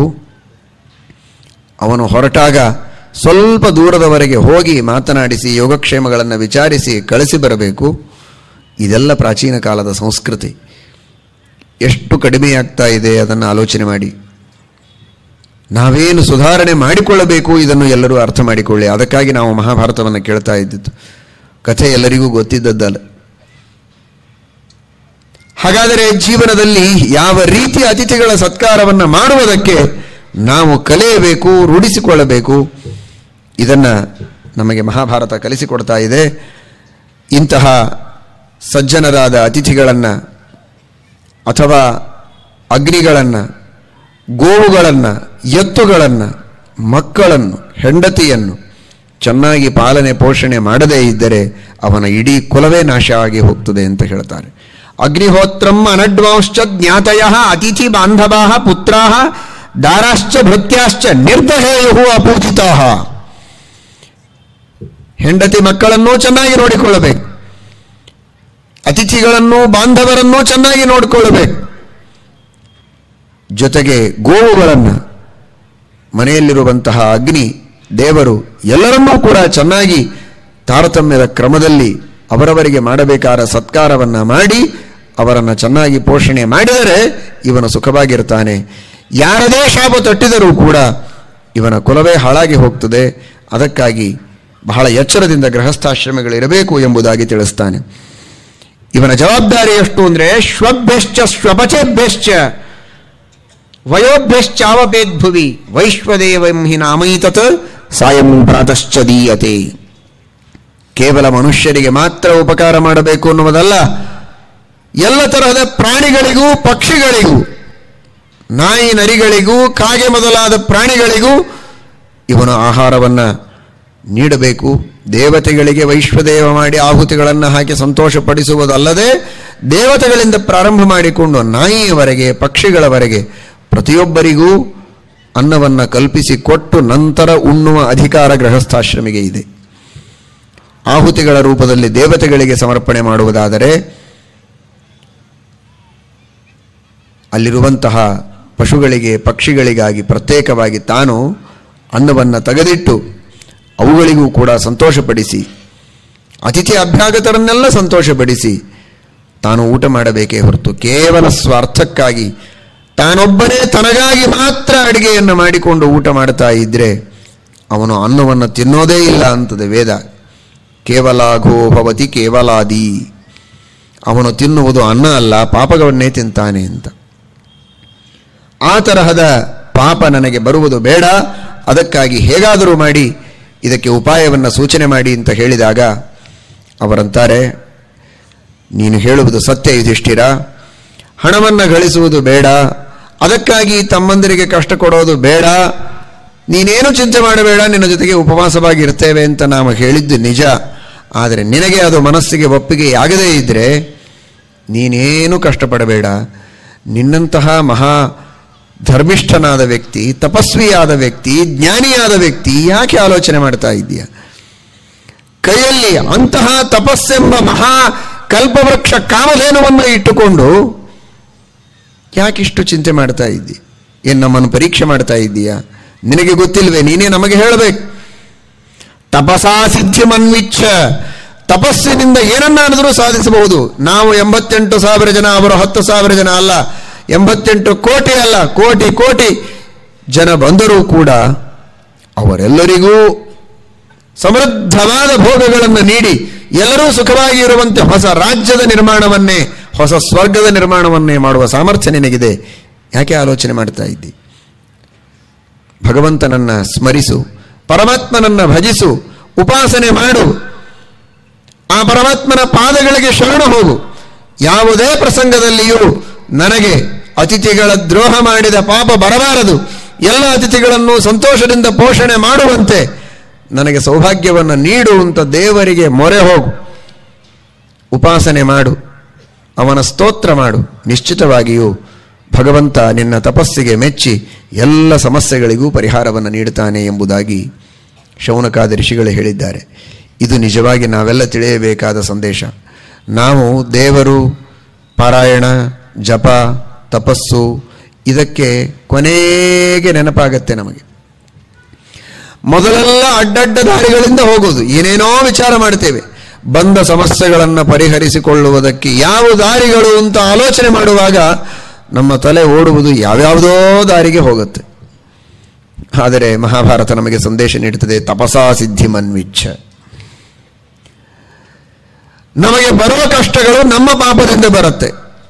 ಅವನು ಹೊರಟಾಗ ಸ್ವಲ್ಪ ದೂರದವರೆಗೆ ಹೋಗಿ ಮಾತನಾಡಿಸಿ ಯೋಗಕ್ಷೇಮಗಳನ್ನು ವಿಚಾರಿಸಿ ಕಳಿಸಿ ಬರಬೇಕು ಇದೆಲ್ಲ ಪ್ರಾಚೀನ ಕಾಲದ ಸಂಸ್ಕೃತಿ ಎಷ್ಟು ಕಡಿಮೆಯಾಗ್ತಾ ಇದೆ ಅದನ್ನು ಆಲೋಚನೆ ಮಾಡಿ ನಾವೇನು ಸುಧಾರಣೆ ಮಾಡಿಕೊಳ್ಳಬೇಕು ಇದನ್ನು ಎಲ್ಲರೂ ಅರ್ಥ ಮಾಡಿಕೊಳ್ಳಿ ಅದಕ್ಕಾಗಿ ನಾವು ಮಹಾಭಾರತವನ್ನು ಕೇಳ್ತಾ ಇದ್ದಿದ್ದು ಕಥೆ ಎಲ್ಲರಿಗೂ ಗೊತ್ತಿದ್ದದ್ದಲ್ಲ ಹಾಗಾದರೆ ಜೀವನದಲ್ಲಿ ಯಾವ ರೀತಿಯ ಅತಿಥಿಗಳ ಸತ್ಕಾರವನ್ನು ಮಾಡುವುದಕ್ಕೆ ನಾವು ಕಲಿಯಬೇಕು ರೂಢಿಸಿಕೊಳ್ಳಬೇಕು ಇದನ್ನು ನಮಗೆ ಮಹಾಭಾರತ ಕಲಿಸಿಕೊಡ್ತಾ ಇದೆ ಇಂತಹ ಸಜ್ಜನರಾದ ಅತಿಥಿಗಳನ್ನು ಅಥವಾ ಅಗ್ನಿಗಳನ್ನು ಗೋವುಗಳನ್ನು ಎತ್ತುಗಳನ್ನು ಮಕ್ಕಳನ್ನು ಹೆಂಡತಿಯನ್ನು ಚೆನ್ನಾಗಿ ಪಾಲನೆ ಪೋಷಣೆ ಮಾಡದೇ ಇದ್ದರೆ ಅವನ ಇಡೀ ಕುಲವೇ ನಾಶ ಆಗಿ ಹೋಗ್ತದೆ ಅಂತ ಹೇಳ್ತಾರೆ ಅಗ್ನಿಹೋತ್ರಂ ಅನಡ್ವಾಂಶ್ಚ ಜ್ಞಾತಯ ಅತಿಥಿ ಬಾಂಧವಾ ಪುತ್ರಾ ದಾರಾಶ್ಚ ಭೃತ್ಯಾಶ್ಚ ನಿರ್ದಹೇಯು ಅಪೂಜಿತಾ ಹೆಂಡತಿ ಮಕ್ಕಳನ್ನೂ ಚೆನ್ನಾಗಿ ನೋಡಿಕೊಳ್ಳಬೇಕು ಅತಿಥಿಗಳನ್ನು ಬಾಂಧವರನ್ನೂ ಚೆನ್ನಾಗಿ ನೋಡಿಕೊಳ್ಳಬೇಕು ಜೊತೆಗೆ ಗೋವುಗಳನ್ನು ಮನೆಯಲ್ಲಿರುವಂತಹ ಅಗ್ನಿ ದೇವರು ಎಲ್ಲರನ್ನೂ ಕೂಡ ಚೆನ್ನಾಗಿ ತಾರತಮ್ಯದ ಕ್ರಮದಲ್ಲಿ ಅವರವರಿಗೆ ಮಾಡಬೇಕಾದ ಸತ್ಕಾರವನ್ನು ಮಾಡಿ ಅವರನ್ನು ಚೆನ್ನಾಗಿ ಪೋಷಣೆ ಮಾಡಿದರೆ ಇವನು ಸುಖವಾಗಿರ್ತಾನೆ ಯಾರದೇ ಶಾಪ ತಟ್ಟಿದರೂ ಕೂಡ ಇವನ ಕುಲವೇ ಹಾಳಾಗಿ ಹೋಗ್ತದೆ ಅದಕ್ಕಾಗಿ ಬಹಳ ಎಚ್ಚರದಿಂದ ಗೃಹಸ್ಥಾಶ್ರಮಗಳಿರಬೇಕು ಎಂಬುದಾಗಿ ತಿಳಿಸ್ತಾನೆ ಇವನ ಜವಾಬ್ದಾರಿ ಎಷ್ಟು ಅಂದರೆ ಶ್ವಭ್ಯಶ್ಚ ಶ್ವಪಚೇಭ್ಯಶ್ಚ ವಯೋಭ್ಯಶ್ಚಾವಪೇದ್ಭುವಿ ವೈಶ್ವದೇವಂ ಹಿ ನಾಮೈತತ್ ಸಾಯಂ ಪ್ರಾತಶ್ಚ ದೀಯತೆ ಕೇವಲ ಮನುಷ್ಯರಿಗೆ ಮಾತ್ರ ಉಪಕಾರ ಮಾಡಬೇಕು ಅನ್ನುವುದಲ್ಲ ಎಲ್ಲ ತರಹದ ಪ್ರಾಣಿಗಳಿಗೂ ಪಕ್ಷಿಗಳಿಗೂ ನಾಯಿ ನರಿಗಳಿಗೂ ಕಾಗೆ ಮೊದಲಾದ ಪ್ರಾಣಿಗಳಿಗೂ ಇವನು ಆಹಾರವನ್ನು ನೀಡಬೇಕು ದೇವತೆಗಳಿಗೆ ವೈಶ್ವದೇವ ಮಾಡಿ ಆಹುತಿಗಳನ್ನು ಹಾಕಿ ಸಂತೋಷಪಡಿಸುವುದಲ್ಲದೆ ದೇವತೆಗಳಿಂದ ಪ್ರಾರಂಭ ಮಾಡಿಕೊಂಡು ನಾಯಿಯವರೆಗೆ ಪಕ್ಷಿಗಳವರೆಗೆ ಪ್ರತಿಯೊಬ್ಬರಿಗೂ ಅನ್ನವನ್ನು ಕಲ್ಪಿಸಿ ಕೊಟ್ಟು ನಂತರ ಉಣ್ಣುವ ಅಧಿಕಾರ ಗೃಹಸ್ಥಾಶ್ರಮಿಗೆ ಇದೆ ಆಹುತಿಗಳ ರೂಪದಲ್ಲಿ ದೇವತೆಗಳಿಗೆ ಸಮರ್ಪಣೆ ಮಾಡುವುದಾದರೆ ಅಲ್ಲಿರುವಂತಹ ಪಶುಗಳಿಗೆ ಪಕ್ಷಿಗಳಿಗಾಗಿ ಪ್ರತ್ಯೇಕವಾಗಿ ತಾನು ಅನ್ನವನ್ನು ತೆಗೆದಿಟ್ಟು ಅವುಗಳಿಗೂ ಕೂಡ ಸಂತೋಷಪಡಿಸಿ ಅತಿಥಿ ಅಭ್ಯಾಗತರನ್ನೆಲ್ಲ ಸಂತೋಷಪಡಿಸಿ ತಾನು ಊಟ ಮಾಡಬೇಕೇ ಹೊರತು ಕೇವಲ ಸ್ವಾರ್ಥಕ್ಕಾಗಿ ತಾನೊಬ್ಬನೇ ತನಗಾಗಿ ಮಾತ್ರ ಅಡಿಗೆಯನ್ನು ಮಾಡಿಕೊಂಡು ಊಟ ಮಾಡ್ತಾ ಇದ್ದರೆ ಅವನು ಅನ್ನವನ್ನು ತಿನ್ನೋದೇ ಇಲ್ಲ ಅಂತದೆ ವೇದ ಕೇವಲಾಘೋ ಭವತಿ ಕೇವಲಾದಿ ಅವನು ತಿನ್ನುವುದು ಅನ್ನ ಅಲ್ಲ ಪಾಪಗಳನ್ನೇ ತಿಂತಾನೆ ಅಂತ ಆ ತರಹದ ಪಾಪ ನನಗೆ ಬರುವುದು ಬೇಡ ಅದಕ್ಕಾಗಿ ಹೇಗಾದರೂ ಮಾಡಿ ಇದಕ್ಕೆ ಉಪಾಯವನ್ನು ಸೂಚನೆ ಮಾಡಿ ಅಂತ ಹೇಳಿದಾಗ ಅವರಂತಾರೆ ನೀನು ಹೇಳುವುದು ಸತ್ಯ ಯುಧಿಷ್ಠಿರ ಹಣವನ್ನು ಗಳಿಸುವುದು ಬೇಡ ಅದಕ್ಕಾಗಿ ತಮ್ಮಂದಿರಿಗೆ ಕಷ್ಟ ಕೊಡೋದು ಬೇಡ ನೀನೇನು ಚಿಂತೆ ಮಾಡಬೇಡ ನಿನ್ನ ಜೊತೆಗೆ ಉಪವಾಸವಾಗಿ ಇರ್ತೇವೆ ಅಂತ ನಾವು ಹೇಳಿದ್ದು ನಿಜ ಆದರೆ ನಿನಗೆ ಅದು ಮನಸ್ಸಿಗೆ ಒಪ್ಪಿಗೆ ಆಗದೇ ಇದ್ದರೆ ನೀನೇನು ಕಷ್ಟಪಡಬೇಡ ನಿನ್ನಂತಹ ಮಹಾ ಧರ್ಮಿಷ್ಠನಾದ ವ್ಯಕ್ತಿ ತಪಸ್ವಿಯಾದ ವ್ಯಕ್ತಿ ಜ್ಞಾನಿಯಾದ ವ್ಯಕ್ತಿ ಯಾಕೆ ಆಲೋಚನೆ ಮಾಡ್ತಾ ಇದ್ದೀಯ ಕೈಯಲ್ಲಿ ಅಂತಹ ತಪಸ್ಸೆಂಬ ಮಹಾ ಕಲ್ಪವೃಕ್ಷ ಕಾಮಧೇನುವನ್ನು ಇಟ್ಟುಕೊಂಡು ಯಾಕಿಷ್ಟು ಚಿಂತೆ ಮಾಡ್ತಾ ಇದ್ದಿ ಏನು ನಮ್ಮನ್ನು ಪರೀಕ್ಷೆ ಮಾಡ್ತಾ ಇದ್ದೀಯಾ ನಿನಗೆ ಗೊತ್ತಿಲ್ವೇ ನೀನೇ ನಮಗೆ ಹೇಳಬೇಕು ತಪಸಾ ಸಿದ್ಧಿ ಮನ್ವಿಚ್ಛ ತಪಸ್ಸಿನಿಂದ ಏನನ್ನಾದರೂ ಸಾಧಿಸಬಹುದು ನಾವು ಎಂಬತ್ತೆಂಟು ಸಾವಿರ ಜನ ಅವರು ಹತ್ತು ಸಾವಿರ ಜನ ಅಲ್ಲ ಎಂಬತ್ತೆಂಟು ಕೋಟಿ ಅಲ್ಲ ಕೋಟಿ ಕೋಟಿ ಜನ ಬಂದರೂ ಕೂಡ ಅವರೆಲ್ಲರಿಗೂ ಸಮೃದ್ಧವಾದ ಭೋಗಗಳನ್ನು ನೀಡಿ ಎಲ್ಲರೂ ಸುಖವಾಗಿ ಇರುವಂತೆ ಹೊಸ ರಾಜ್ಯದ ನಿರ್ಮಾಣವನ್ನೇ ಹೊಸ ಸ್ವರ್ಗದ ನಿರ್ಮಾಣವನ್ನೇ ಮಾಡುವ ಸಾಮರ್ಥ್ಯ ನಿನಗಿದೆ ಯಾಕೆ ಆಲೋಚನೆ ಮಾಡ್ತಾ ಇದ್ದಿ ಭಗವಂತನನ್ನ ಸ್ಮರಿಸು ಪರಮಾತ್ಮನನ್ನ ಭಜಿಸು ಉಪಾಸನೆ ಮಾಡು ಆ ಪರಮಾತ್ಮನ ಪಾದಗಳಿಗೆ ಶರಣ ಹೋಗು ಯಾವುದೇ ಪ್ರಸಂಗದಲ್ಲಿಯೂ ನನಗೆ ಅತಿಥಿಗಳ ದ್ರೋಹ ಮಾಡಿದ ಪಾಪ ಬರಬಾರದು ಎಲ್ಲ ಅತಿಥಿಗಳನ್ನು ಸಂತೋಷದಿಂದ ಪೋಷಣೆ ಮಾಡುವಂತೆ ನನಗೆ ಸೌಭಾಗ್ಯವನ್ನು ನೀಡು ಅಂತ ದೇವರಿಗೆ ಮೊರೆ ಹೋಗು ಉಪಾಸನೆ ಮಾಡು ಅವನ ಸ್ತೋತ್ರ ಮಾಡು ನಿಶ್ಚಿತವಾಗಿಯೂ ಭಗವಂತ ನಿನ್ನ ತಪಸ್ಸಿಗೆ ಮೆಚ್ಚಿ ಎಲ್ಲ ಸಮಸ್ಯೆಗಳಿಗೂ ಪರಿಹಾರವನ್ನು ನೀಡುತ್ತಾನೆ ಎಂಬುದಾಗಿ ಶೌನಕಾದ ಋಷಿಗಳು ಹೇಳಿದ್ದಾರೆ ಇದು ನಿಜವಾಗಿ ನಾವೆಲ್ಲ ತಿಳಿಯಬೇಕಾದ ಸಂದೇಶ ನಾವು ದೇವರು ಪಾರಾಯಣ ಜಪ ತಪಸ್ಸು ಇದಕ್ಕೆ ಕೊನೆಗೆ ನೆನಪಾಗತ್ತೆ ನಮಗೆ ಮೊದಲೆಲ್ಲ ಅಡ್ಡಡ್ಡ ದಾರಿಗಳಿಂದ ಹೋಗೋದು ಏನೇನೋ ವಿಚಾರ ಮಾಡ್ತೇವೆ ಬಂದ ಸಮಸ್ಯೆಗಳನ್ನು ಪರಿಹರಿಸಿಕೊಳ್ಳುವುದಕ್ಕೆ ಯಾವ ದಾರಿಗಳು ಅಂತ ಆಲೋಚನೆ ಮಾಡುವಾಗ ನಮ್ಮ ತಲೆ ಓಡುವುದು ಯಾವ್ಯಾವುದೋ ದಾರಿಗೆ ಹೋಗುತ್ತೆ ಆದರೆ ಮಹಾಭಾರತ ನಮಗೆ ಸಂದೇಶ ನೀಡುತ್ತದೆ ತಪಸಾ ಸಿದ್ಧಿ ಮನ್ವಿಚ್ಛ ನಮಗೆ ಬರುವ ಕಷ್ಟಗಳು ನಮ್ಮ ಪಾಪದಿಂದ ಬರುತ್ತೆ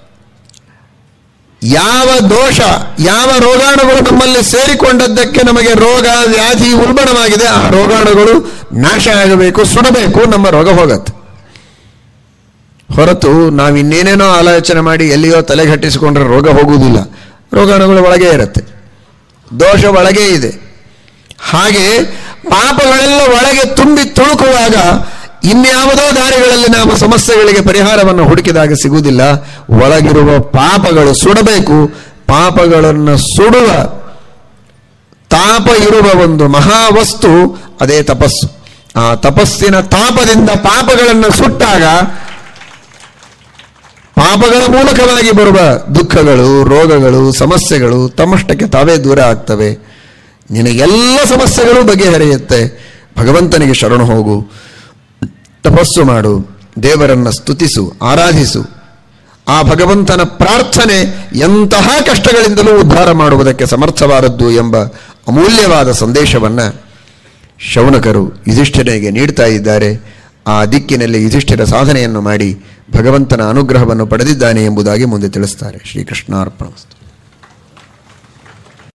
ಯಾವ ದೋಷ ಯಾವ ರೋಗಾಣುಗಳು ನಮ್ಮಲ್ಲಿ ಸೇರಿಕೊಂಡದ್ದಕ್ಕೆ ನಮಗೆ ರೋಗ ವ್ಯಾಧಿ ಉಲ್ಬಣವಾಗಿದೆ ಆ ರೋಗಾಣುಗಳು ನಾಶ ಆಗಬೇಕು ಸುಡಬೇಕು ನಮ್ಮ ರೋಗ ಹೋಗತ್ತೆ ಹೊರತು ನಾವು ಇನ್ನೇನೇನೋ ಆಲೋಚನೆ ಮಾಡಿ ಎಲ್ಲಿಯೋ ತಲೆಗಟ್ಟಿಸಿಕೊಂಡ್ರೆ ರೋಗ ಹೋಗುವುದಿಲ್ಲ ರೋಗಾಣುಗಳು ಒಳಗೆ ಇರುತ್ತೆ ದೋಷ ಒಳಗೆ ಇದೆ ಹಾಗೆ ಪಾಪಗಳೆಲ್ಲ ಒಳಗೆ ತುಂಬಿ ತುಳುಕುವಾಗ ಇನ್ಯಾವುದೋ ದಾರಿಗಳಲ್ಲಿ ನಾವು ಸಮಸ್ಯೆಗಳಿಗೆ ಪರಿಹಾರವನ್ನು ಹುಡುಕಿದಾಗ ಸಿಗುವುದಿಲ್ಲ ಒಳಗಿರುವ ಪಾಪಗಳು ಸುಡಬೇಕು ಪಾಪಗಳನ್ನು ಸುಡುವ ತಾಪ ಇರುವ ಒಂದು ಮಹಾವಸ್ತು ಅದೇ ತಪಸ್ಸು ಆ ತಪಸ್ಸಿನ ತಾಪದಿಂದ ಪಾಪಗಳನ್ನು ಸುಟ್ಟಾಗ ಪಾಪಗಳ ಮೂಲಕವಾಗಿ ಬರುವ ದುಃಖಗಳು ರೋಗಗಳು ಸಮಸ್ಯೆಗಳು ತಮ್ಮಷ್ಟಕ್ಕೆ ತಾವೇ ದೂರ ಆಗ್ತವೆ ನಿನಗೆಲ್ಲ ಸಮಸ್ಯೆಗಳು ಬಗೆಹರಿಯುತ್ತೆ ಭಗವಂತನಿಗೆ ಶರಣು ಹೋಗು ತಪಸ್ಸು ಮಾಡು ದೇವರನ್ನ ಸ್ತುತಿಸು ಆರಾಧಿಸು ಆ ಭಗವಂತನ ಪ್ರಾರ್ಥನೆ ಎಂತಹ ಕಷ್ಟಗಳಿಂದಲೂ ಉದ್ಧಾರ ಮಾಡುವುದಕ್ಕೆ ಸಮರ್ಥವಾದದ್ದು ಎಂಬ ಅಮೂಲ್ಯವಾದ ಸಂದೇಶವನ್ನು ಶೌನಕರು ಯುಧಿಷ್ಠಿರನಿಗೆ ನೀಡ್ತಾ ಇದ್ದಾರೆ ಆ ದಿಕ್ಕಿನಲ್ಲಿ ಯುಧಿಷ್ಠಿರ ಸಾಧನೆಯನ್ನು ಮಾಡಿ ಭಗವಂತನ ಅನುಗ್ರಹವನ್ನು ಪಡೆದಿದ್ದಾನೆ ಎಂಬುದಾಗಿ ಮುಂದೆ ತಿಳಿಸ್ತಾರೆ ಶ್ರೀಕೃಷ್ಣಾರ್ಪಣಮಸ್ತು